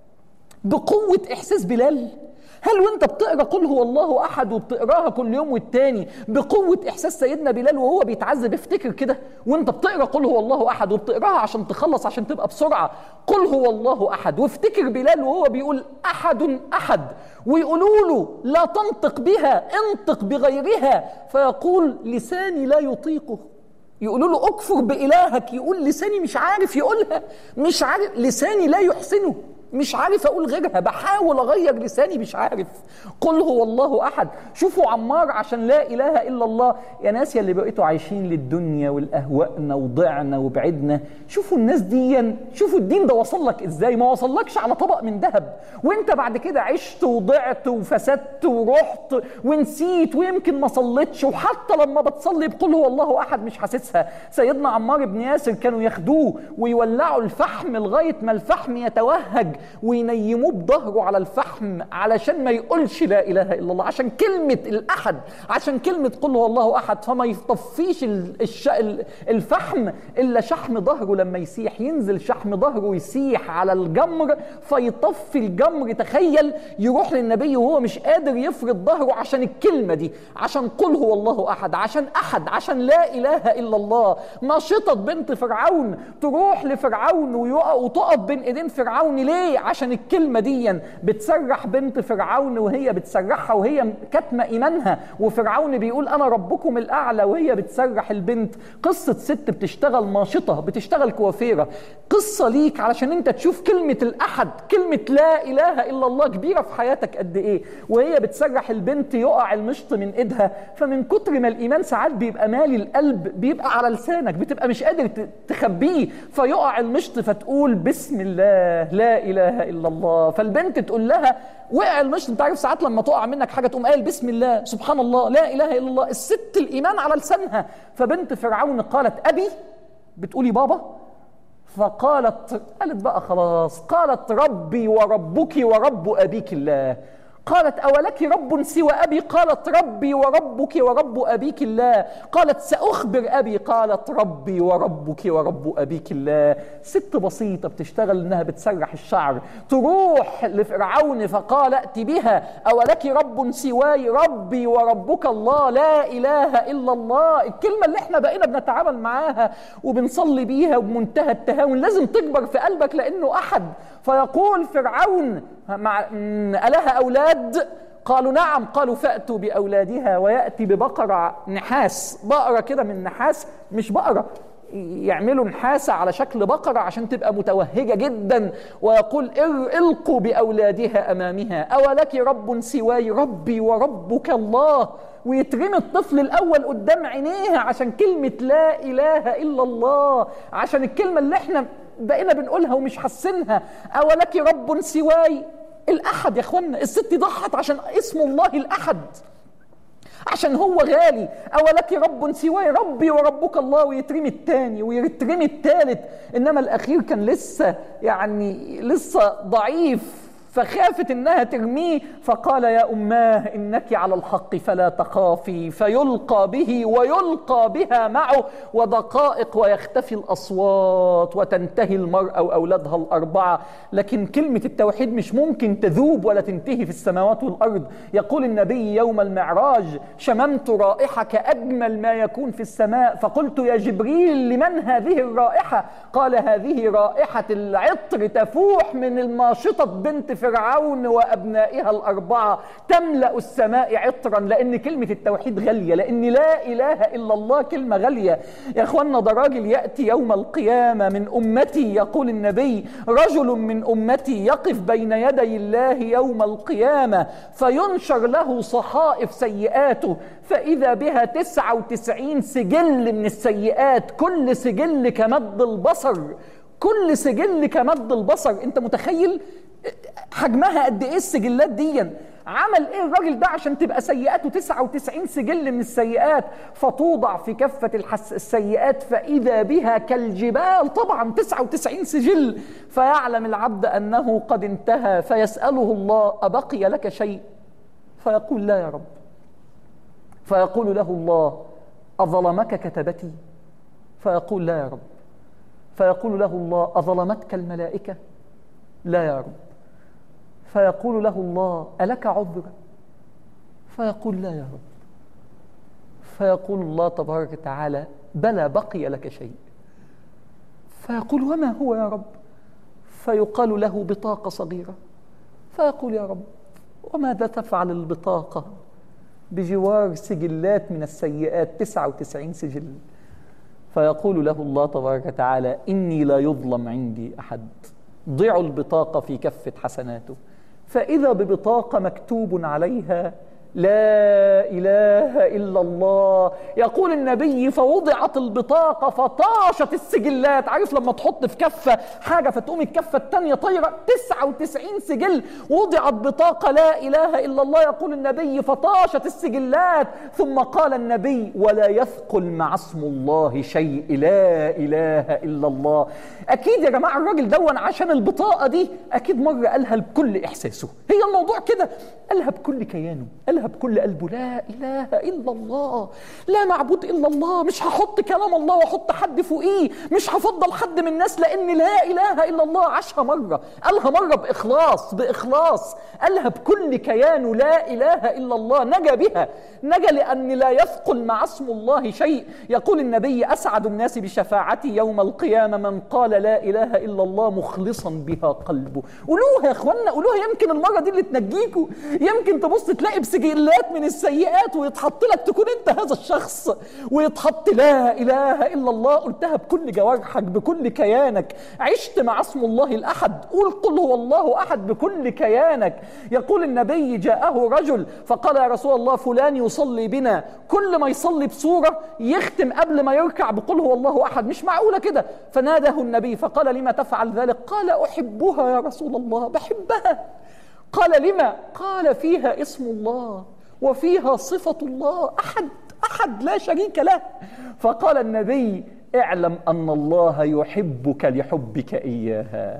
Speaker 1: بقوة إحساس بلال هل وانت بتقرا قل هو الله احد وبتقراها كل يوم والتاني بقوه احساس سيدنا بلال وهو بيتعذب افتكر كده وانت بتقرا قل هو الله احد وبتقراها عشان تخلص عشان تبقى بسرعه قل هو الله احد وافتكر بلال وهو بيقول احد احد ويقولوا له لا تنطق بها انطق بغيرها فيقول لساني لا يطيقه يقولوا له اكفر بالهك يقول لساني مش عارف يقولها مش عارف لساني لا يحسنه مش عارف اقول غيرها بحاول اغير لساني مش عارف قل هو الله احد شوفوا عمار عشان لا اله الا الله يا ناس يا اللي بقيتوا عايشين للدنيا والاهوائنا وضعنا وبعدنا شوفوا الناس دي شوفوا الدين ده وصل لك ازاي ما وصلكش على طبق من ذهب وانت بعد كده عشت وضعت وفسدت ورحت ونسيت ويمكن ما صليتش وحتى لما بتصلي بقول هو الله احد مش حاسسها سيدنا عمار بن ياسر كانوا ياخدوه ويولعوا الفحم لغايه ما الفحم يتوهج وينيموه بظهره على الفحم علشان ما يقولش لا اله الا الله عشان كلمه الاحد عشان كلمه قل هو الله احد فما يطفيش الش... الفحم الا شحم ظهره لما يسيح ينزل شحم ظهره يسيح على الجمر فيطفي الجمر تخيل يروح للنبي وهو مش قادر يفرد ظهره عشان الكلمه دي عشان قل هو الله احد عشان احد عشان لا اله الا الله نشطت بنت فرعون تروح لفرعون وتقف بين ايدين فرعون ليه عشان الكلمة دي بتسرح بنت فرعون وهي بتسرحها وهي كاتمة إيمانها وفرعون بيقول أنا ربكم الأعلى وهي بتسرح البنت قصة ست بتشتغل ناشطة بتشتغل كوافيرة قصة ليك علشان أنت تشوف كلمة الأحد كلمة لا إله إلا الله كبيرة في حياتك قد إيه وهي بتسرح البنت يقع المشط من إيدها فمن كتر ما الإيمان ساعات بيبقى مالي القلب بيبقى على لسانك بتبقى مش قادر تخبيه فيقع المشط فتقول بسم الله لا إله الا الله فالبنت تقول لها وقع المشط انت عارف ساعات لما تقع منك حاجه تقوم قايل بسم الله سبحان الله لا اله الا الله الست الايمان على لسانها فبنت فرعون قالت ابي بتقولي بابا فقالت قالت بقى خلاص قالت ربي وربك ورب ابيك الله قالت أولك رب سوى أبي قالت ربي وربك ورب أبيك الله قالت سأخبر أبي قالت ربي وربك ورب أبيك الله ست بسيطة بتشتغل إنها بتسرح الشعر تروح لفرعون فقال ائت بها أولك رب سواي ربي وربك الله لا إله إلا الله الكلمة اللي احنا بقينا بنتعامل معاها وبنصلي بيها وبمنتهى التهاون لازم تكبر في قلبك لأنه أحد فيقول فرعون مع ألها أولاد قالوا نعم قالوا فأتوا بأولادها ويأتي ببقرة نحاس بقرة كده من نحاس مش بقرة يعملوا نحاسة على شكل بقرة عشان تبقى متوهجة جدا ويقول القوا بأولادها أمامها أولك رب سواي ربي وربك الله ويترمي الطفل الأول قدام عينيها عشان كلمة لا إله إلا الله عشان الكلمة اللي احنا بقينا بنقولها ومش حاسينها أولك رب سواي الأحد يا إخوانا الست ضحت عشان اسم الله الأحد عشان هو غالي أولك رب سواي ربي وربك الله ويترمي الثاني ويترمي الثالث إنما الأخير كان لسه يعني لسه ضعيف فخافت انها ترميه فقال يا اماه انك على الحق فلا تخافي فيلقى به ويلقى بها معه ودقائق ويختفي الاصوات وتنتهي المراه واولادها الاربعه لكن كلمه التوحيد مش ممكن تذوب ولا تنتهي في السماوات والارض يقول النبي يوم المعراج شممت رائحه كاجمل ما يكون في السماء فقلت يا جبريل لمن هذه الرائحه قال هذه رائحه العطر تفوح من الماشطه بنت فرعون وابنائها الاربعه تملا السماء عطرا لان كلمه التوحيد غاليه لان لا اله الا الله كلمه غاليه يا اخوانا ده راجل ياتي يوم القيامه من امتي يقول النبي رجل من امتي يقف بين يدي الله يوم القيامه فينشر له صحائف سيئاته فاذا بها تسعه وتسعين سجل من السيئات كل سجل كمد البصر كل سجل كمد البصر انت متخيل حجمها قد ايه السجلات دي عمل ايه الراجل ده عشان تبقى سيئاته 99 سجل من السيئات فتوضع في كفة الحس السيئات فإذا بها كالجبال طبعا 99 سجل فيعلم العبد أنه قد انتهى فيسأله الله أبقي لك شيء فيقول لا يا رب فيقول له الله أظلمك كتبتي فيقول لا يا رب فيقول له الله أظلمتك الملائكة لا يا رب فيقول له الله ألك عذر فيقول لا يا رب فيقول الله تبارك وتعالى بلى بقي لك شيء فيقول وما هو يا رب فيقال له بطاقة صغيرة فيقول يا رب وماذا تفعل البطاقة بجوار سجلات من السيئات 99 سجل فيقول له الله تبارك وتعالى إني لا يظلم عندي أحد ضعوا البطاقة في كفة حسناته فإذا ببطاقة مكتوب عليها لا إله إلا الله يقول النبي فوضعت البطاقة فطاشت السجلات عارف لما تحط في كفة حاجة فتقوم الكفة التانية طايرة 99 سجل وضعت بطاقة لا إله إلا الله يقول النبي فطاشت السجلات ثم قال النبي ولا يثقل مع اسم الله شيء لا إله إلا الله أكيد يا جماعة الراجل دون عشان البطاقة دي أكيد مرة قالها بكل إحساسه هي الموضوع كده قالها بكل كيانه قالها بكل قلبه لا إله إلا الله لا معبود إلا الله مش هحط كلام الله وأحط حد فوقيه مش هفضل حد من الناس لأن لا إله إلا الله عاشها مرة قالها مرة بإخلاص بإخلاص قالها بكل كيانه لا إله إلا الله نجا بها نجا لأن لا يثقل مع اسم الله شيء يقول النبي أسعد الناس بشفاعتي يوم القيامة من قال لا إله إلا الله مخلصا بها قلبه قولوها يا إخوانا قولوها يمكن المرة دي اللي تنجيكوا يمكن تبص تلاقي بسجلات من السيئات ويتحط لك تكون أنت هذا الشخص ويتحط لا إله إلا الله قلتها بكل جوارحك بكل كيانك عشت مع اسم الله الأحد قول قل هو الله أحد بكل كيانك يقول النبي جاءه رجل فقال يا رسول الله فلان يصلي بنا كل ما يصلي بسورة يختم قبل ما يركع بقول هو الله أحد مش معقولة كده فناده النبي فقال لما تفعل ذلك قال أحبها يا رسول الله بحبها قال لما قال فيها اسم الله وفيها صفة الله أحد أحد لا شريك له فقال النبي اعلم أن الله يحبك لحبك إياها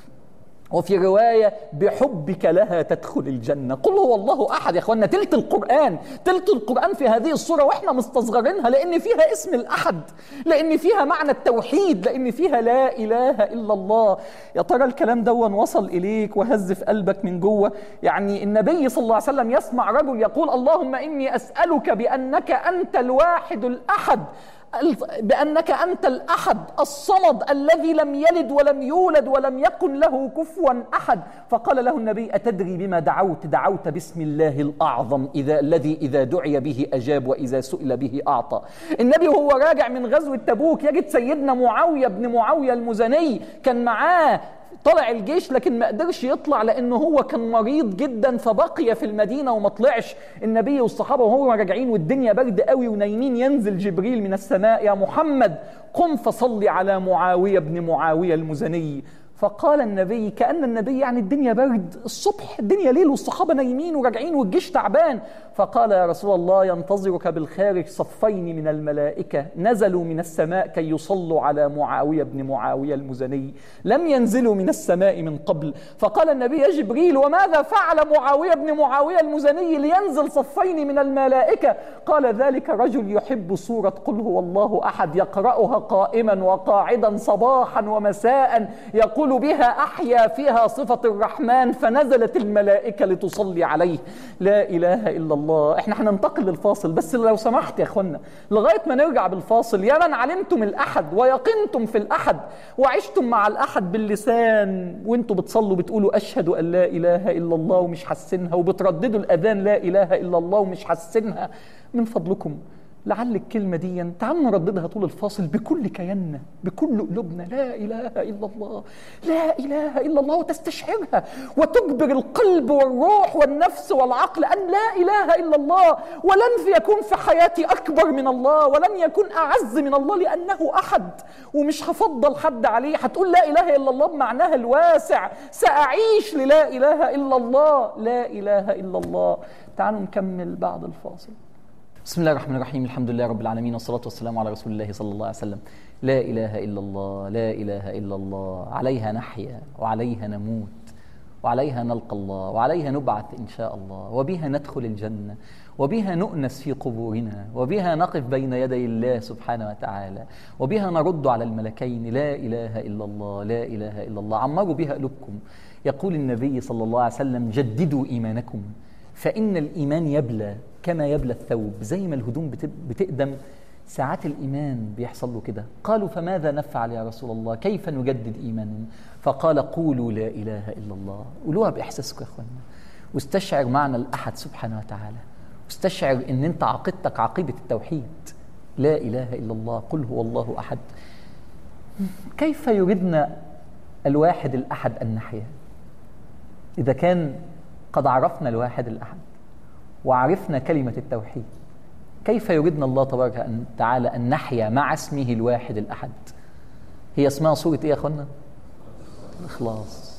Speaker 1: وفي رواية بحبك لها تدخل الجنة قل هو الله أحد يا أخوانا تلت القرآن تلت القرآن في هذه الصورة وإحنا مستصغرينها لأن فيها اسم الأحد لأن فيها معنى التوحيد لأن فيها لا إله إلا الله يا ترى الكلام دون وصل إليك وهز في قلبك من جوه يعني النبي صلى الله عليه وسلم يسمع رجل يقول اللهم إني أسألك بأنك أنت الواحد الأحد بأنك أنت الأحد الصمد الذي لم يلد ولم يولد ولم يكن له كفوا أحد فقال له النبي أتدري بما دعوت دعوت باسم الله الأعظم إذا الذي إذا دعي به أجاب وإذا سئل به أعطى النبي وهو راجع من غزوة تبوك يجد سيدنا معاوية بن معاوية المزني كان معاه طلع الجيش لكن ما قدرش يطلع لانه هو كان مريض جدا فبقي في المدينه وما طلعش النبي والصحابه وهو راجعين والدنيا برد قوي ونايمين ينزل جبريل من السماء يا محمد قم فصلي على معاويه بن معاويه المزني فقال النبي كأن النبي يعني الدنيا برد الصبح الدنيا ليل والصحابة نايمين وراجعين والجيش تعبان فقال يا رسول الله ينتظرك بالخارج صفين من الملائكة نزلوا من السماء كي يصلوا على معاوية بن معاوية المزني لم ينزلوا من السماء من قبل فقال النبي يا جبريل وماذا فعل معاوية بن معاوية المزني لينزل صفين من الملائكة قال ذلك رجل يحب سورة قل هو الله أحد يقرأها قائما وقاعدا صباحا ومساء يقول بها أحيا فيها صفة الرحمن فنزلت الملائكة لتصلي عليه لا إله إلا الله إحنا هننتقل للفاصل بس لو سمحت يا أخوانا لغاية ما نرجع بالفاصل يا من علمتم الأحد ويقنتم في الأحد وعشتم مع الأحد باللسان وانتوا بتصلوا بتقولوا أشهد أن لا إله إلا الله ومش حاسينها وبترددوا الأذان لا إله إلا الله ومش حاسينها من فضلكم لعل الكلمة دي تعالوا نرددها طول الفاصل بكل كياننا بكل قلوبنا لا إله إلا الله لا إله إلا الله وتستشعرها وتجبر القلب والروح والنفس والعقل أن لا إله إلا الله ولن يكون في حياتي أكبر من الله ولن يكون أعز من الله لأنه أحد ومش هفضل حد عليه هتقول لا إله إلا الله بمعناها الواسع سأعيش للا إله إلا الله لا إله إلا الله تعالوا نكمل بعد الفاصل بسم الله الرحمن الرحيم الحمد لله رب العالمين والصلاة والسلام على رسول الله صلى الله عليه وسلم لا إله إلا الله لا إله إلا الله عليها نحيا وعليها نموت وعليها نلقى الله وعليها نبعث إن شاء الله وبها ندخل الجنة وبها نؤنس في قبورنا وبها نقف بين يدي الله سبحانه وتعالى وبها نرد على الملكين لا إله إلا الله لا إله إلا الله عمروا بها قلوبكم يقول النبي صلى الله عليه وسلم جددوا إيمانكم فإن الإيمان يبلى كما يبلى الثوب زي ما الهدوم بتقدم ساعات الإيمان بيحصل له كده قالوا فماذا نفعل يا رسول الله كيف نجدد إيماننا فقال قولوا لا إله إلا الله قولوها بإحساسكم يا أخوانا واستشعر معنى الأحد سبحانه وتعالى واستشعر أن أنت عقيدتك عقيدة التوحيد لا إله إلا الله قل هو الله أحد كيف يردنا الواحد الأحد أن نحيا إذا كان قد عرفنا الواحد الأحد وعرفنا كلمة التوحيد كيف يريدنا الله تبارك وتعالى أن نحيا مع اسمه الواحد الأحد هي اسمها صورة إيه يا أخوانا الإخلاص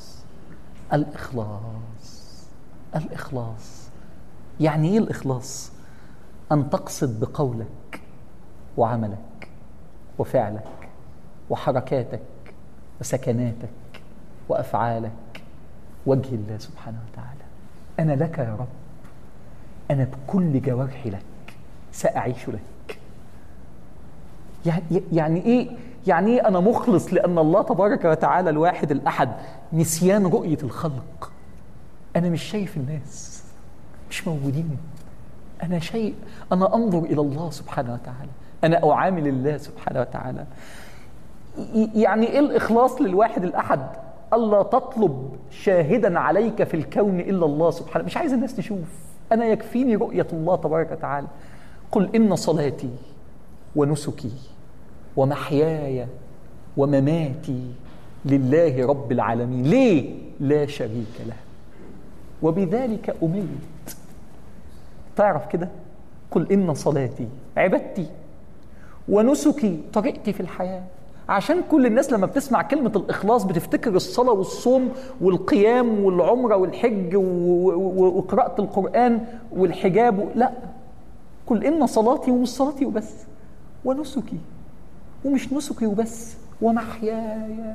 Speaker 1: الإخلاص الإخلاص يعني إيه الإخلاص أن تقصد بقولك وعملك وفعلك وحركاتك وسكناتك وأفعالك وجه الله سبحانه وتعالى أنا لك يا رب أنا بكل جوارحي لك سأعيش لك يعني يعني إيه يعني إيه أنا مخلص لأن الله تبارك وتعالى الواحد الأحد نسيان رؤية الخلق أنا مش شايف الناس مش موجودين أنا شيء أنا أنظر إلى الله سبحانه وتعالى أنا أعامل الله سبحانه وتعالى يعني إيه الإخلاص للواحد الأحد ألا تطلب شاهدا عليك في الكون إلا الله سبحانه مش عايز الناس تشوف أنا يكفيني رؤية الله تبارك وتعالى قل إن صلاتي ونسكي ومحياي ومماتي لله رب العالمين ليه لا شريك له وبذلك أمرت تعرف كده قل إن صلاتي عبادتي ونسكي طريقتي في الحياه عشان كل الناس لما بتسمع كلمة الإخلاص بتفتكر الصلاة والصوم والقيام والعمرة والحج وقراءة القرآن والحجاب لا قل إن صلاتي ومش صلاتي وبس ونسكي ومش نسكي وبس ومحياي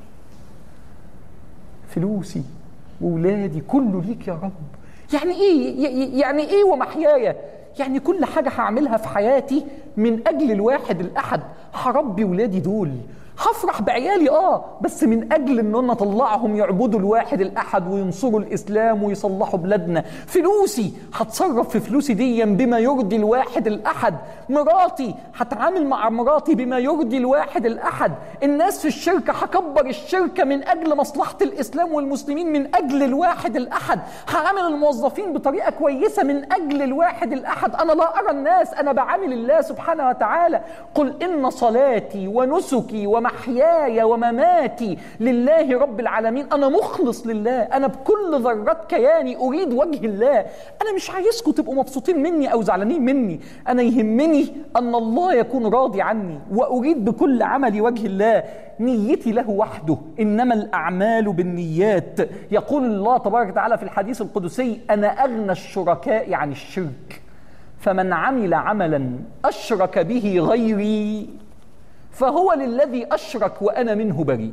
Speaker 1: فلوسي وولادي كله ليك يا رب يعني ايه يعني ايه ومحياي يعني كل حاجة هعملها في حياتي من أجل الواحد الأحد هربي ولادي دول هفرح بعيالي اه بس من اجل ان انا اطلعهم يعبدوا الواحد الاحد وينصروا الاسلام ويصلحوا بلادنا فلوسي هتصرف في فلوسي دي بما يرضي الواحد الاحد مراتي هتعامل مع مراتي بما يرضي الواحد الاحد الناس في الشركه هكبر الشركه من اجل مصلحه الاسلام والمسلمين من اجل الواحد الاحد هعامل الموظفين بطريقه كويسه من اجل الواحد الاحد انا لا ارى الناس انا بعامل الله سبحانه وتعالى قل ان صلاتي ونسكي ومحياي ومماتي لله رب العالمين انا مخلص لله انا بكل ذرات كياني اريد وجه الله انا مش عايزكم تبقوا مبسوطين مني او زعلانين مني انا يهمني ان الله يكون راضي عني واريد بكل عملي وجه الله نيتي له وحده انما الاعمال بالنيات يقول الله تبارك وتعالى في الحديث القدسي انا اغنى الشركاء عن الشرك فمن عمل عملا اشرك به غيري فهو للذي اشرك وانا منه بريء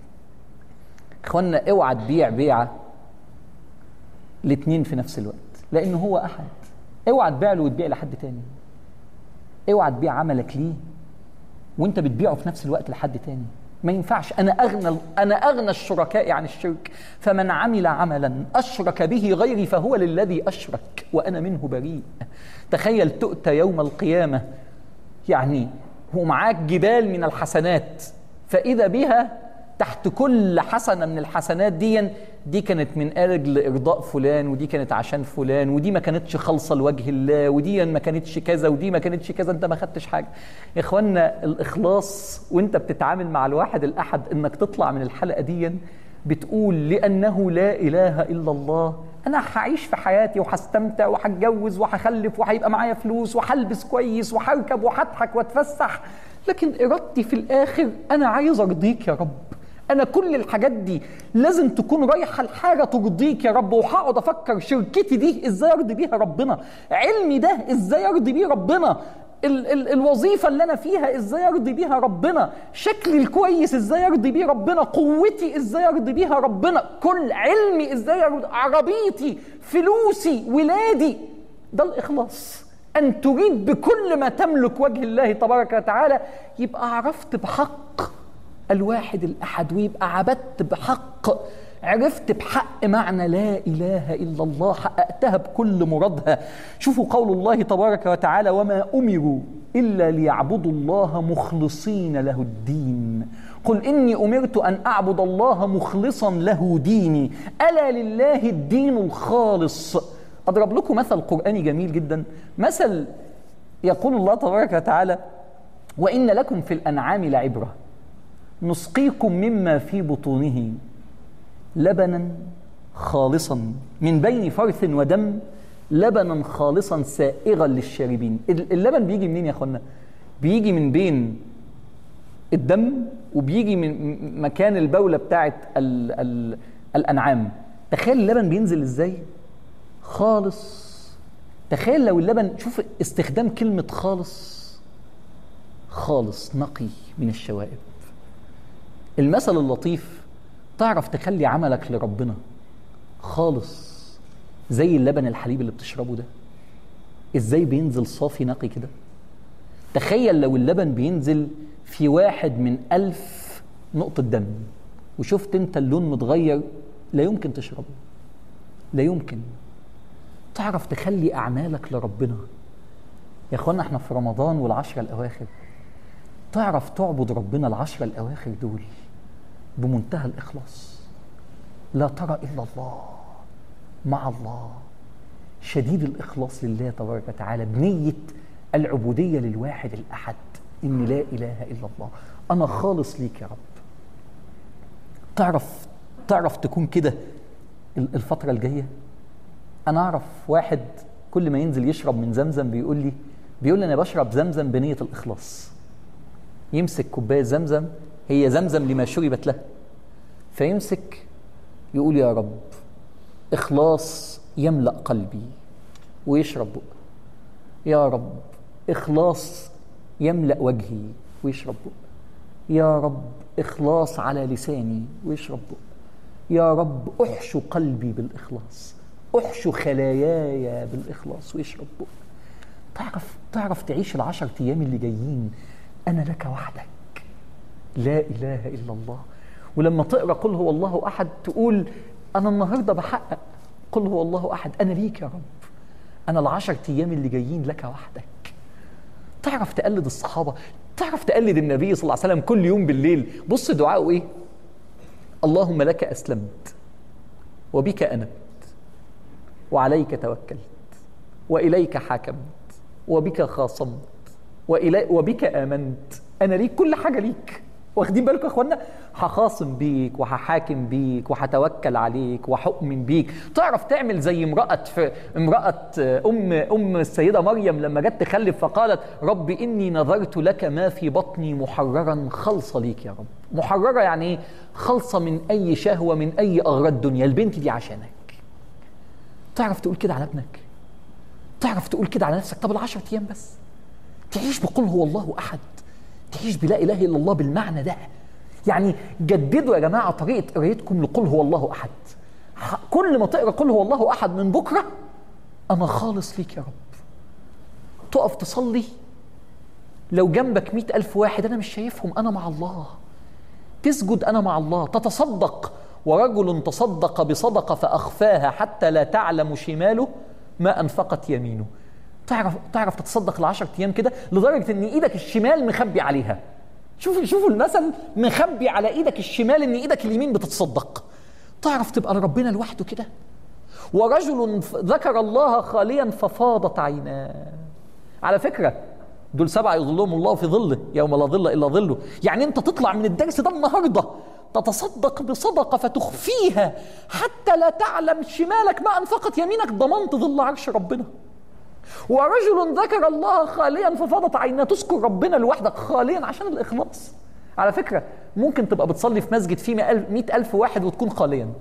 Speaker 1: اخوانا اوعى تبيع بيعه الاثنين في نفس الوقت لان هو احد اوعى تبيع له وتبيع لحد تاني اوعى تبيع عملك ليه وانت بتبيعه في نفس الوقت لحد تاني ما ينفعش انا اغنى انا اغنى الشركاء عن الشرك فمن عمل عملا اشرك به غيري فهو للذي اشرك وانا منه بريء تخيل تؤتى يوم القيامه يعني هو معاك جبال من الحسنات فاذا بها تحت كل حسنه من الحسنات دي دي كانت من اجل ارضاء فلان ودي كانت عشان فلان ودي ما كانتش خالصه لوجه الله ودي ما كانتش كذا ودي ما كانتش كذا انت ما خدتش حاجه يا اخوانا الاخلاص وانت بتتعامل مع الواحد الاحد انك تطلع من الحلقه دي بتقول لانه لا اله الا الله انا هعيش في حياتي وهستمتع وهتجوز وهخلف وهيبقى معايا فلوس وهلبس كويس وهركب وهضحك واتفسح لكن ارادتي في الاخر انا عايز ارضيك يا رب انا كل الحاجات دي لازم تكون رايحه لحاجه ترضيك يا رب وهقعد افكر شركتي دي ازاي ارضي بيها ربنا علمي ده ازاي ارضي بيه ربنا ال ال الوظيفة اللي أنا فيها إزاي أرضي بيها ربنا شكلي الكويس إزاي أرضي بيه ربنا قوتي إزاي أرضي بيها ربنا كل علمي إزاي أرضي عربيتي فلوسي ولادي ده الإخلاص أن تريد بكل ما تملك وجه الله تبارك وتعالى يبقى عرفت بحق الواحد الأحد ويبقى عبدت بحق عرفت بحق معنى لا إله إلا الله حققتها بكل مرادها شوفوا قول الله تبارك وتعالى وما أمروا إلا ليعبدوا الله مخلصين له الدين قل إني أمرت أن أعبد الله مخلصا له ديني ألا لله الدين الخالص أضرب لكم مثل قرآني جميل جدا مثل يقول الله تبارك وتعالى وإن لكم في الأنعام لعبرة نسقيكم مما في بطونه لبنا خالصا من بين فرث ودم لبنا خالصا سائغا للشاربين اللبن بيجي منين يا اخوانا بيجي من بين الدم وبيجي من مكان البوله بتاعه ال ال الانعام تخيل اللبن بينزل ازاي خالص تخيل لو اللبن شوف استخدام كلمه خالص خالص نقي من الشوائب المثل اللطيف تعرف تخلي عملك لربنا خالص زي اللبن الحليب اللي بتشربه ده ازاي بينزل صافي نقي كده تخيل لو اللبن بينزل في واحد من ألف نقطة دم وشفت انت اللون متغير لا يمكن تشربه لا يمكن تعرف تخلي أعمالك لربنا يا اخوانا احنا في رمضان والعشرة الأواخر تعرف تعبد ربنا العشرة الأواخر دول بمنتهى الإخلاص لا ترى إلا الله مع الله شديد الإخلاص لله تبارك وتعالى بنية العبودية للواحد الأحد إن لا إله إلا الله أنا خالص ليك يا رب تعرف تعرف تكون كده الفترة الجاية أنا أعرف واحد كل ما ينزل يشرب من زمزم بيقول لي بيقول لي أنا بشرب زمزم بنية الإخلاص يمسك كوباية زمزم هي زمزم لما شربت له فيمسك يقول يا رب إخلاص يملأ قلبي ويشرب بقى يا رب إخلاص يملأ وجهي ويشرب بقى يا رب إخلاص على لساني ويشرب بقى يا رب أحشو قلبي بالإخلاص أحشو خلاياي بالإخلاص ويشرب بقى تعرف تعرف تعيش العشر أيام اللي جايين أنا لك وحدك لا اله الا الله ولما تقرا قل هو الله احد تقول انا النهارده بحقق قل هو الله احد انا ليك يا رب انا العشر ايام اللي جايين لك وحدك تعرف تقلد الصحابه تعرف تقلد النبي صلى الله عليه وسلم كل يوم بالليل بص دعاءه ايه اللهم لك اسلمت وبك انبت وعليك توكلت واليك حاكمت وبك خاصمت وإلي وبك امنت انا ليك كل حاجه ليك واخدين بالكم يا اخوانا هخاصم بيك وهحاكم بيك وهتوكل عليك وهؤمن بيك تعرف تعمل زي امراه في امراه ام ام السيده مريم لما جت تخلف فقالت رب اني نذرت لك ما في بطني محررا خالصه ليك يا رب محرره يعني ايه خالصه من اي شهوه من اي اغراض دنيا البنت دي عشانك تعرف تقول كده على ابنك تعرف تقول كده على نفسك طب العشرة ايام بس تعيش بقول هو الله احد تعيش بلا اله الا الله بالمعنى ده يعني جددوا يا جماعه طريقه قرايتكم لقل هو الله احد كل ما تقرا قل هو الله احد من بكره انا خالص ليك يا رب تقف تصلي لو جنبك مئة ألف واحد أنا مش شايفهم أنا مع الله تسجد أنا مع الله تتصدق ورجل تصدق بصدقة فأخفاها حتى لا تعلم شماله ما أنفقت يمينه تعرف تعرف تتصدق العشر أيام كده لدرجة إن إيدك الشمال مخبي عليها شوفوا شوفوا المثل مخبي على إيدك الشمال إن إيدك اليمين بتتصدق تعرف تبقى لربنا لوحده كده ورجل ذكر الله خاليا ففاضت عيناه على فكرة دول سبعة يظلهم الله في ظله يوم لا ظل إلا ظله يعني أنت تطلع من الدرس ده النهاردة تتصدق بصدقة فتخفيها حتى لا تعلم شمالك ما أنفقت يمينك ضمنت ظل عرش ربنا ورجل ذكر الله خاليا ففاضت عيناه تذكر ربنا لوحدك خاليا عشان الإخلاص على فكرة ممكن تبقى بتصلي في مسجد فيه مئة ألف واحد وتكون خاليا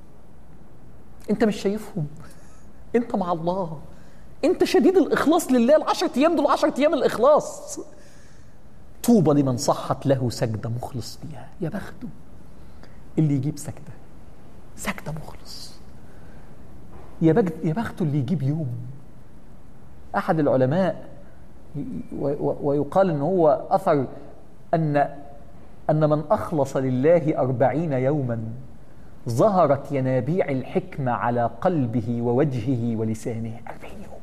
Speaker 1: أنت مش شايفهم أنت مع الله أنت شديد الإخلاص لله العشرة أيام دول عشرة أيام الإخلاص طوبى لمن صحت له سجدة مخلص فيها يا بخته اللي يجيب سجدة سجدة مخلص يا بجد يا بخته اللي يجيب يوم أحد العلماء ويقال إن هو أثر أن أن من أخلص لله أربعين يوما ظهرت ينابيع الحكمة على قلبه ووجهه ولسانه أربعين يوم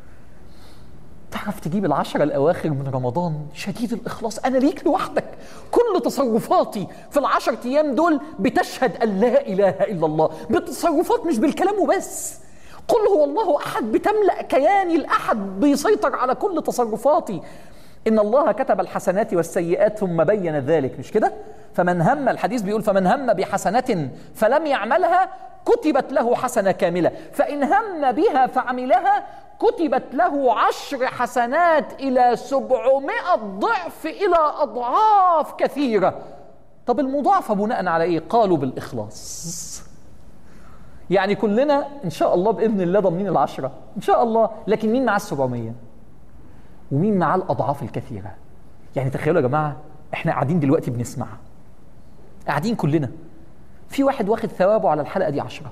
Speaker 1: تعرف تجيب العشرة الأواخر من رمضان شديد الإخلاص أنا ليك لوحدك كل تصرفاتي في العشر أيام دول بتشهد أن لا إله إلا الله بالتصرفات مش بالكلام وبس قل هو الله أحد بتملأ كياني الأحد بيسيطر على كل تصرفاتي إن الله كتب الحسنات والسيئات ثم بين ذلك مش كده؟ فمن هم الحديث بيقول فمن هم بحسنة فلم يعملها كتبت له حسنة كاملة فإن هم بها فعملها كتبت له عشر حسنات إلى سبعمائة ضعف إلى أضعاف كثيرة طب المضاعفة بناء على إيه؟ قالوا بالإخلاص يعني كلنا إن شاء الله بإذن الله ضامنين العشرة إن شاء الله لكن مين معاه السبعمية ومين معاه الأضعاف الكثيرة يعني تخيلوا يا جماعة إحنا قاعدين دلوقتي بنسمع قاعدين كلنا في واحد واخد ثوابه على الحلقة دي عشرة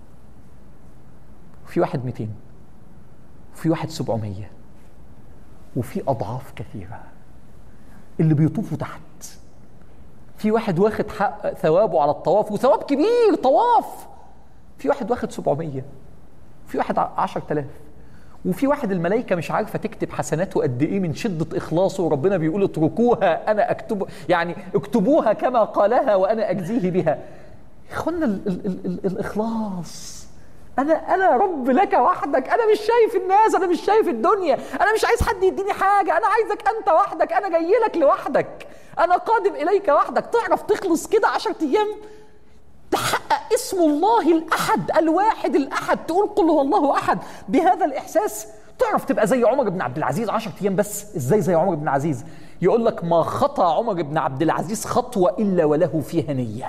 Speaker 1: وفي واحد 200 وفي واحد 700 وفي أضعاف كثيرة اللي بيطوفوا تحت في واحد واخد حق ثوابه على الطواف وثواب كبير طواف في واحد واخد 700 في واحد 10000 وفي واحد الملائكة مش عارفة تكتب حسناته قد إيه من شدة إخلاصه وربنا بيقول اتركوها أنا أكتب يعني اكتبوها كما قالها وأنا أجزيه بها إخوانا ال ال ال ال الإخلاص أنا أنا رب لك وحدك أنا مش شايف الناس أنا مش شايف الدنيا أنا مش عايز حد يديني حاجة أنا عايزك أنت وحدك أنا جاي لك لوحدك أنا قادم إليك وحدك تعرف تخلص كده عشرة أيام تحقق اسم الله الأحد الواحد الأحد تقول قل هو الله أحد بهذا الإحساس تعرف تبقى زي عمر بن عبد العزيز عشرة أيام بس إزاي زي عمر بن عزيز يقول لك ما خطى عمر بن عبد العزيز خطوة إلا وله فيها نية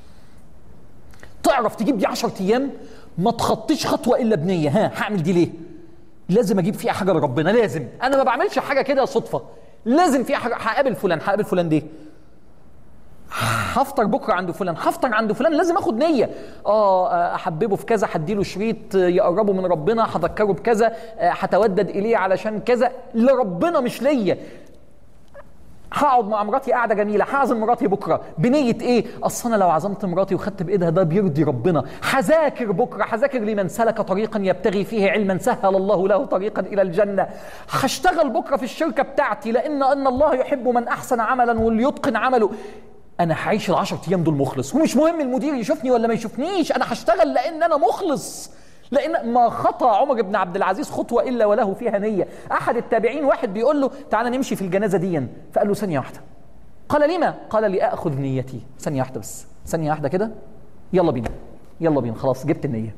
Speaker 1: تعرف تجيب دي عشرة أيام ما تخطيش خطوة إلا بنية ها هعمل دي ليه لازم أجيب فيها حاجة لربنا لازم أنا ما بعملش حاجة كده صدفة لازم فيها حاجة هقابل فلان هقابل فلان دي هفطر بكره عند فلان هفطر عند فلان لازم اخد نيه اه احببه في كذا هديله شريط يقربه من ربنا هذكره بكذا هتودد اليه علشان كذا لربنا مش ليا هقعد مع مراتي قاعده جميله هعزم مراتي بكره بنيه ايه اصل انا لو عزمت مراتي وخدت بايدها ده بيرضي ربنا هذاكر بكره هذاكر لمن سلك طريقا يبتغي فيه علما سهل الله له طريقا الى الجنه هشتغل بكره في الشركه بتاعتي لان ان الله يحب من احسن عملا وليتقن عمله انا هعيش العشر ايام دول مخلص ومش مهم المدير يشوفني ولا ما يشوفنيش انا هشتغل لان انا مخلص لان ما خطى عمر بن عبد العزيز خطوه الا وله فيها نيه احد التابعين واحد بيقول له تعالى نمشي في الجنازه دي فقال له ثانيه واحده قال لما قال لاخذ نيتي ثانيه واحده بس ثانيه واحده كده يلا بينا يلا بينا خلاص جبت النيه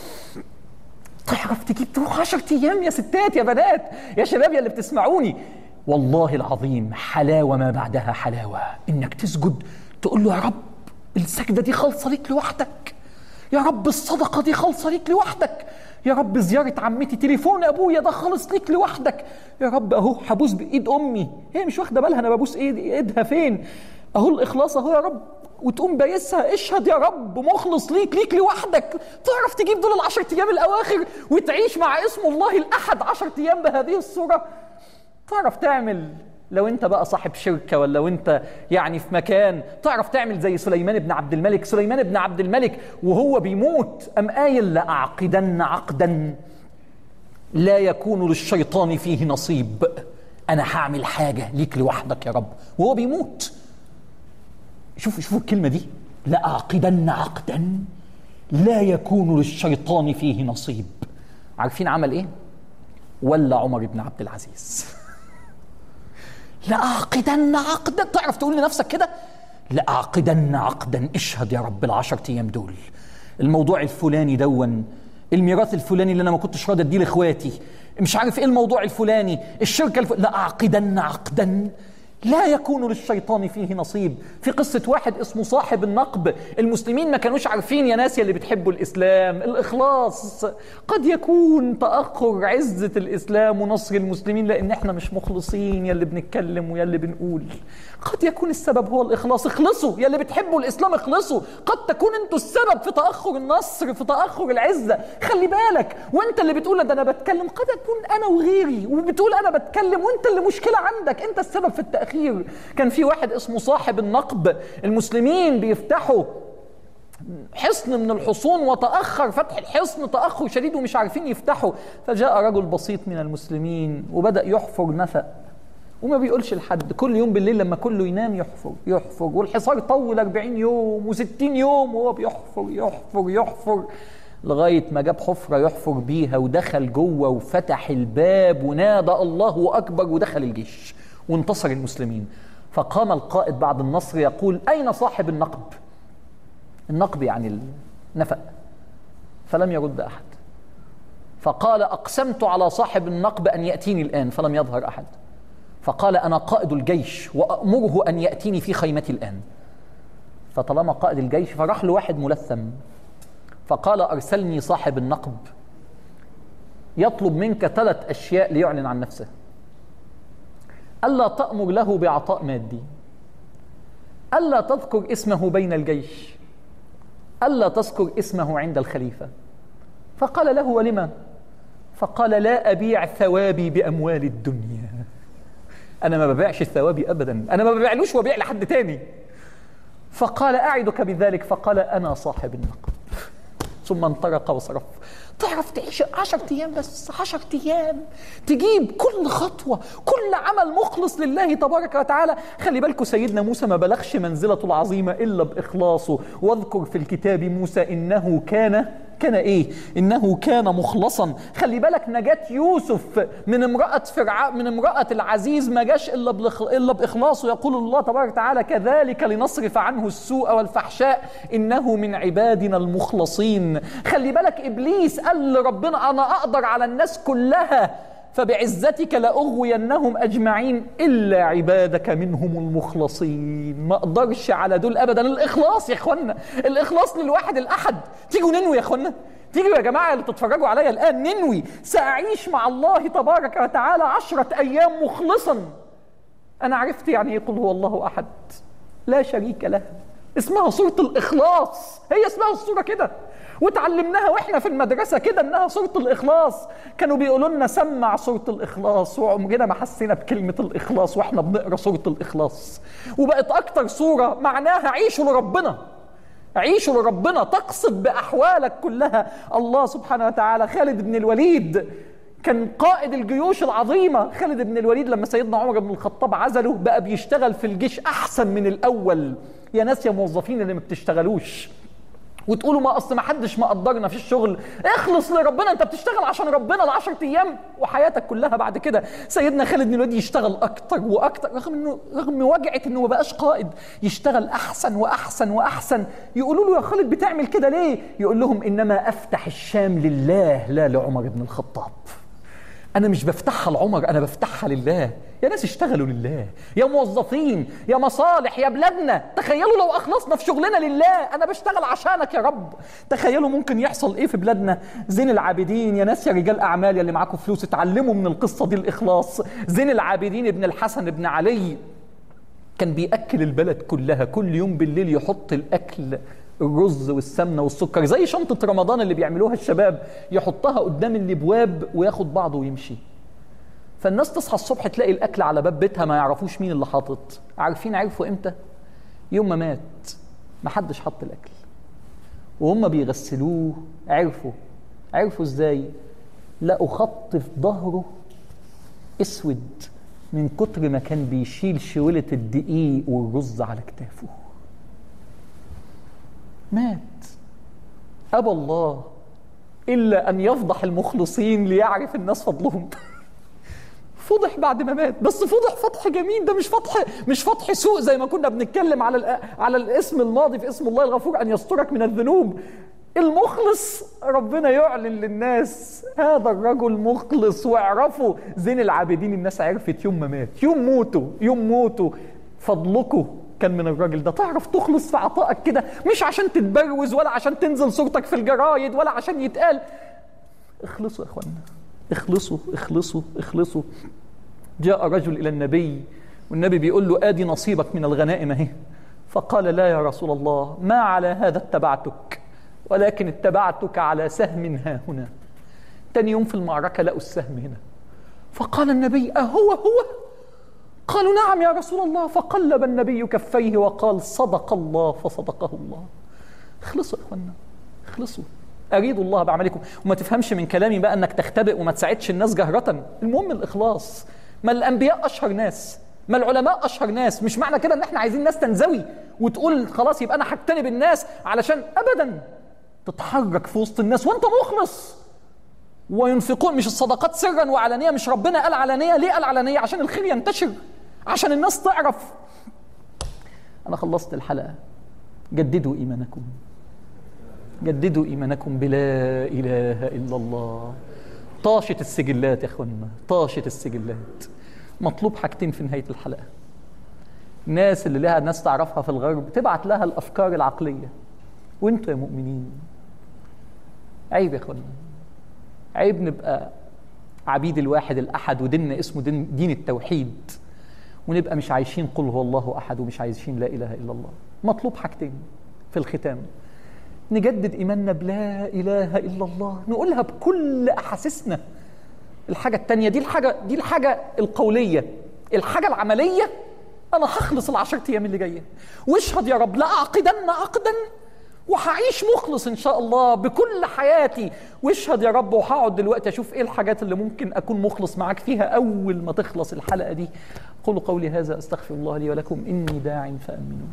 Speaker 1: تعرف تجيب تروح 10 ايام يا ستات يا بنات يا شباب يا اللي بتسمعوني والله العظيم حلاوه ما بعدها حلاوه انك تسجد تقول له يا رب السجده دي خالصه ليك لوحدك يا رب الصدقه دي خالصه ليك لوحدك يا رب زيارة عمتي تليفون أبويا ده خالص ليك لوحدك يا رب أهو هبوس بإيد أمي هي مش واخدة بالها أنا ببوس إيد إيدها فين أهو الإخلاص أهو يا رب وتقوم بايسها اشهد يا رب مخلص ليك ليك لوحدك تعرف تجيب دول العشر أيام الأواخر وتعيش مع اسم الله الأحد عشر أيام بهذه الصورة تعرف تعمل لو انت بقى صاحب شركه ولا لو انت يعني في مكان تعرف تعمل زي سليمان بن عبد الملك سليمان بن عبد الملك وهو بيموت ام قايل لاعقدن عقدا لا يكون للشيطان فيه نصيب انا هعمل حاجه ليك لوحدك يا رب وهو بيموت شوفوا شوفوا الكلمه دي لاعقدن عقدا لا يكون للشيطان فيه نصيب عارفين عمل ايه ولا عمر بن عبد العزيز لأعقدن عقدا تعرف تقول لنفسك كده لأعقدن عقدا اشهد يا رب العشر أيام دول الموضوع الفلاني دون الميراث الفلاني اللي أنا ما كنتش راضي أديه لإخواتي مش عارف إيه الموضوع الفلاني الشركة الف... لأعقدن عقدا لا يكون للشيطان فيه نصيب في قصة واحد اسمه صاحب النقب المسلمين ما كانوش عارفين يا ناس يا اللي بتحبوا الإسلام الإخلاص قد يكون تأخر عزة الإسلام ونصر المسلمين لأن احنا مش مخلصين يا اللي بنتكلم ويا اللي بنقول قد يكون السبب هو الإخلاص اخلصوا يا اللي بتحبوا الإسلام اخلصوا قد تكون انتوا السبب في تأخر النصر في تأخر العزة خلي بالك وانت اللي بتقول ده انا بتكلم قد اكون انا وغيري وبتقول انا بتكلم وانت اللي مشكلة عندك انت السبب في التأخير التأخير كان في واحد اسمه صاحب النقب المسلمين بيفتحوا حصن من الحصون وتأخر فتح الحصن تأخر شديد ومش عارفين يفتحوا فجاء رجل بسيط من المسلمين وبدأ يحفر نفق وما بيقولش لحد كل يوم بالليل لما كله ينام يحفر يحفر والحصار طول 40 يوم و60 يوم وهو بيحفر يحفر يحفر لغاية ما جاب حفرة يحفر بيها ودخل جوه وفتح الباب ونادى الله أكبر ودخل الجيش وانتصر المسلمين فقام القائد بعد النصر يقول أين صاحب النقب النقب يعني النفق فلم يرد أحد فقال أقسمت على صاحب النقب أن يأتيني الآن فلم يظهر أحد فقال أنا قائد الجيش وأأمره أن يأتيني في خيمتي الآن فطالما قائد الجيش فراح له واحد ملثم فقال أرسلني صاحب النقب يطلب منك ثلاث أشياء ليعلن عن نفسه ألا تأمر له بعطاء مادي ألا تذكر اسمه بين الجيش ألا تذكر اسمه عند الخليفة فقال له ولما فقال لا أبيع ثوابي بأموال الدنيا أنا ما ببيعش ثوابي أبدا أنا ما ببيعلوش وبيع لحد تاني فقال أعدك بذلك فقال أنا صاحب النقد ثم انطلق وصرف تعرف تعيش عشر أيام بس عشر أيام تجيب كل خطوة كل عمل مخلص لله تبارك وتعالى خلي بالكم سيدنا موسى ما بلغش منزلته العظيمة إلا بإخلاصه واذكر في الكتاب موسى إنه كان كان ايه انه كان مخلصا خلي بالك نجاة يوسف من امرأة فرع من امرأة العزيز ما جاش الا بلخ... الا باخلاصه يقول الله تبارك وتعالى كذلك لنصرف عنه السوء والفحشاء انه من عبادنا المخلصين خلي بالك ابليس قال لربنا انا اقدر على الناس كلها فبعزتك لأغوينهم أجمعين إلا عبادك منهم المخلصين ما أقدرش على دول أبدا الإخلاص يا إخوانا الإخلاص للواحد الأحد تيجوا ننوي يا إخوانا تيجوا يا جماعة اللي تتفرجوا عليا الآن ننوي سأعيش مع الله تبارك وتعالى عشرة أيام مخلصا أنا عرفت يعني إيه قل هو الله أحد لا شريك له اسمها سورة الإخلاص هي اسمها السورة كده وتعلمناها واحنا في المدرسة كده انها سورة الإخلاص كانوا بيقولوا لنا سمع سورة الإخلاص وعمرنا ما حسينا بكلمة الإخلاص واحنا بنقرا سورة الإخلاص وبقت أكتر سورة معناها عيشوا لربنا عيشوا لربنا تقصد بأحوالك كلها الله سبحانه وتعالى خالد بن الوليد كان قائد الجيوش العظيمة خالد بن الوليد لما سيدنا عمر بن الخطاب عزله بقى بيشتغل في الجيش أحسن من الأول يا ناس يا موظفين اللي ما بتشتغلوش وتقولوا ما اصل ما حدش مقدرنا في الشغل اخلص لربنا انت بتشتغل عشان ربنا ال 10 ايام وحياتك كلها بعد كده سيدنا خالد بن الوليد يشتغل اكتر واكتر رغم انه رغم وجعه انه ما بقاش قائد يشتغل احسن واحسن واحسن يقولوا له يا خالد بتعمل كده ليه يقول لهم انما افتح الشام لله لا لعمر بن الخطاب انا مش بفتحها لعمر انا بفتحها لله يا ناس اشتغلوا لله يا موظفين يا مصالح يا بلادنا تخيلوا لو اخلصنا في شغلنا لله انا بشتغل عشانك يا رب تخيلوا ممكن يحصل ايه في بلادنا زين العابدين يا ناس يا رجال اعمال يا اللي معاكم فلوس اتعلموا من القصه دي الاخلاص زين العابدين ابن الحسن ابن علي كان بياكل البلد كلها كل يوم بالليل يحط الاكل الرز والسمنه والسكر زي شنطه رمضان اللي بيعملوها الشباب يحطها قدام الابواب وياخد بعضه ويمشي فالناس تصحى الصبح تلاقي الاكل على باب بيتها ما يعرفوش مين اللي حاطط عارفين عرفوا امتى يوم ما مات ما حدش حط الاكل وهم بيغسلوه عرفوا عرفوا ازاي لقوا خط في ظهره اسود من كتر ما كان بيشيل شويلة الدقيق والرز على كتافه مات أبى الله إلا أن يفضح المخلصين ليعرف الناس فضلهم فضح بعد ما مات بس فضح فتح جميل ده مش فتح مش فتح سوء زي ما كنا بنتكلم على على الاسم الماضي في اسم الله الغفور ان يسترك من الذنوب المخلص ربنا يعلن للناس هذا الرجل مخلص واعرفوا زين العابدين الناس عرفت يوم ما مات يوم موته يوم موته فضلكم كان من الراجل ده تعرف تخلص في عطائك كده مش عشان تتبروز ولا عشان تنزل صورتك في الجرايد ولا عشان يتقال اخلصوا يا اخوانا اخلصوا اخلصوا اخلصوا جاء رجل الى النبي والنبي بيقول له ادي نصيبك من الغنائم اهي فقال لا يا رسول الله ما على هذا اتبعتك ولكن اتبعتك على سهم ها هنا تاني يوم في المعركة لقوا السهم هنا فقال النبي أهو هو قالوا نعم يا رسول الله فقلب النبي كفيه وقال صدق الله فصدقه الله اخلصوا يا اخوانا اخلصوا أريد الله بعملكم وما تفهمش من كلامي بقى أنك تختبئ وما تساعدش الناس جهرة المهم الإخلاص ما الأنبياء أشهر ناس ما العلماء أشهر ناس مش معنى كده أن احنا عايزين ناس تنزوي وتقول خلاص يبقى أنا هجتنب الناس علشان أبدا تتحرك في وسط الناس وأنت مخلص وينفقون مش الصدقات سرا وعلانية مش ربنا قال علانية ليه قال علانية عشان الخير ينتشر عشان الناس تعرف أنا خلصت الحلقة جددوا إيمانكم جددوا إيمانكم بلا إله إلا الله طاشت السجلات يا اخوانا طاشت السجلات مطلوب حاجتين في نهايه الحلقه الناس اللي لها ناس تعرفها في الغرب تبعت لها الافكار العقليه وانتوا يا مؤمنين عيب يا اخوانا عيب نبقى عبيد الواحد الاحد وديننا اسمه دين, دين التوحيد ونبقى مش عايشين قل هو الله احد ومش عايشين لا اله الا الله مطلوب حاجتين في الختام نجدد ايماننا بلا اله الا الله نقولها بكل احاسيسنا الحاجه الثانيه دي الحاجه دي الحاجه القوليه الحاجه العمليه انا هخلص العشرة ايام اللي جايه واشهد يا رب لاعقدن عقدا وهعيش مخلص ان شاء الله بكل حياتي واشهد يا رب وهقعد دلوقتي اشوف ايه الحاجات اللي ممكن اكون مخلص معاك فيها اول ما تخلص الحلقه دي قولوا قولي هذا استغفر الله لي ولكم اني داع فامنوا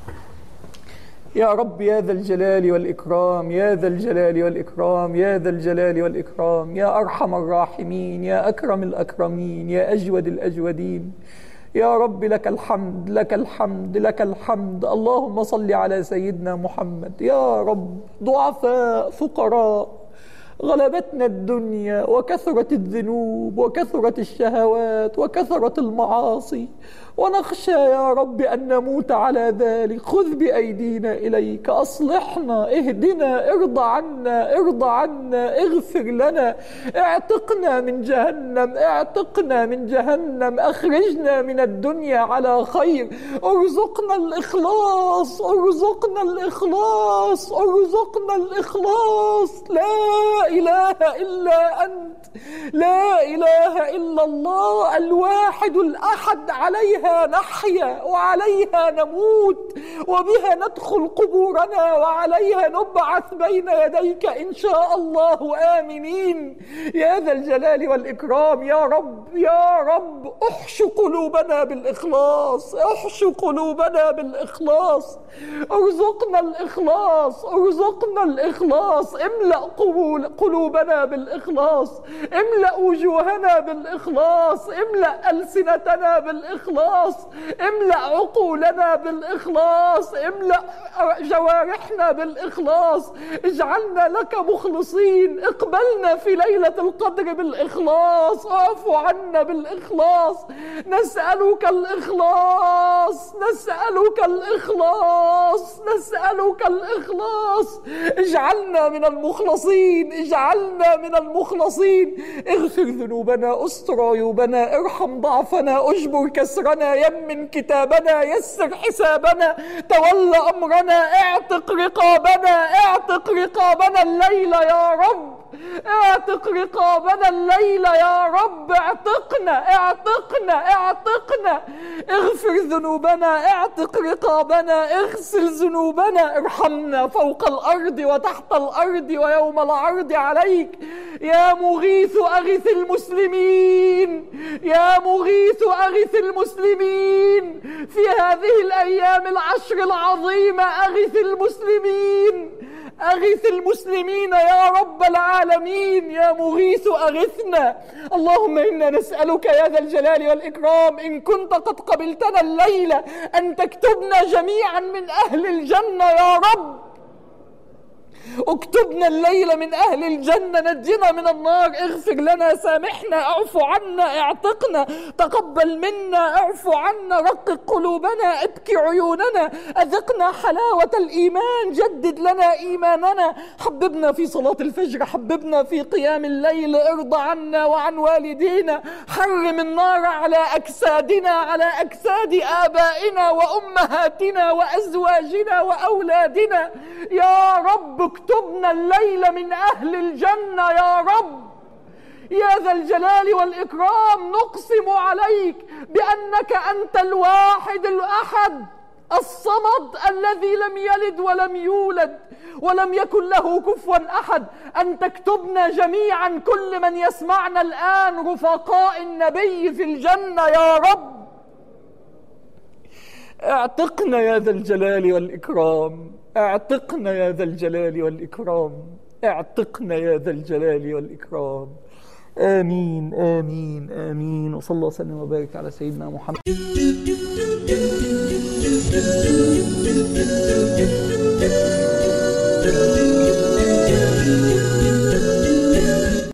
Speaker 1: يا رب يا ذا الجلال والإكرام يا ذا الجلال والإكرام يا ذا الجلال والإكرام يا أرحم الراحمين يا أكرم الأكرمين يا أجود الأجودين يا رب لك الحمد لك الحمد لك الحمد اللهم صل على سيدنا محمد يا رب ضعفاء فقراء غلبتنا الدنيا وكثرت الذنوب وكثرت الشهوات وكثرت المعاصي ونخشى يا رب أن نموت على ذلك خذ بأيدينا إليك أصلحنا اهدنا ارضى عنا ارضى عنا اغفر لنا اعتقنا من جهنم اعتقنا من جهنم أخرجنا من الدنيا على خير ارزقنا الإخلاص ارزقنا الإخلاص ارزقنا الإخلاص لا إله إلا أنت لا إله إلا الله الواحد الأحد عليها نحيا وعليها نموت وبها ندخل قبورنا وعليها نبعث بين يديك إن شاء الله آمنين يا ذا الجلال والإكرام يا رب يا رب احش قلوبنا بالإخلاص احش قلوبنا بالإخلاص ارزقنا الإخلاص ارزقنا الإخلاص املأ قبول قلوبنا بالإخلاص املأ وجوهنا بالإخلاص املأ ألسنتنا بالإخلاص املأ عقولنا بالإخلاص املأ جوارحنا بالإخلاص اجعلنا لك مخلصين اقبلنا في ليلة القدر بالإخلاص اعف عنا بالإخلاص نسألك الإخلاص نسألك الإخلاص نسألك الإخلاص اجعلنا من المخلصين اجعلنا من المخلصين اغفر ذنوبنا استر عيوبنا ارحم ضعفنا اجبر كسرنا يمن كتابنا يسر حسابنا تولى امرنا اعتق رقابنا اعتق رقابنا الليله يا رب اعتق رقابنا الليلة يا رب اعتقنا اعتقنا اعتقنا اغفر ذنوبنا اعتق رقابنا اغسل ذنوبنا ارحمنا فوق الارض وتحت الارض ويوم العرض عليك يا مغيث اغث المسلمين يا مغيث اغث المسلمين في هذه الايام العشر العظيمة اغث المسلمين أغث المسلمين يا رب العالمين يا مغيث أغثنا اللهم إنا نسألك يا ذا الجلال والإكرام إن كنت قد قبلتنا الليلة أن تكتبنا جميعا من أهل الجنة يا رب اكتبنا الليلة من أهل الجنة نجنا من النار اغفر لنا سامحنا اعف عنا اعتقنا تقبل منا اعف عنا رقق قلوبنا ابكي عيوننا أذقنا حلاوة الإيمان جدد لنا إيماننا حببنا في صلاة الفجر حببنا في قيام الليل ارضى عنا وعن والدينا حرم النار على أجسادنا على أجساد آبائنا وأمهاتنا وأزواجنا وأولادنا يا رب اكتبنا الليلة من أهل الجنة يا رب يا ذا الجلال والإكرام نقسم عليك بأنك أنت الواحد الأحد الصمد الذي لم يلد ولم يولد ولم يكن له كفوا احد ان تكتبنا جميعا كل من يسمعنا الان رفقاء النبي في الجنه يا رب اعتقنا يا ذا الجلال والاكرام اعتقنا يا ذا الجلال والاكرام اعتقنا يا ذا الجلال والاكرام امين امين امين وصلى الله وسلم وبارك على سيدنا محمد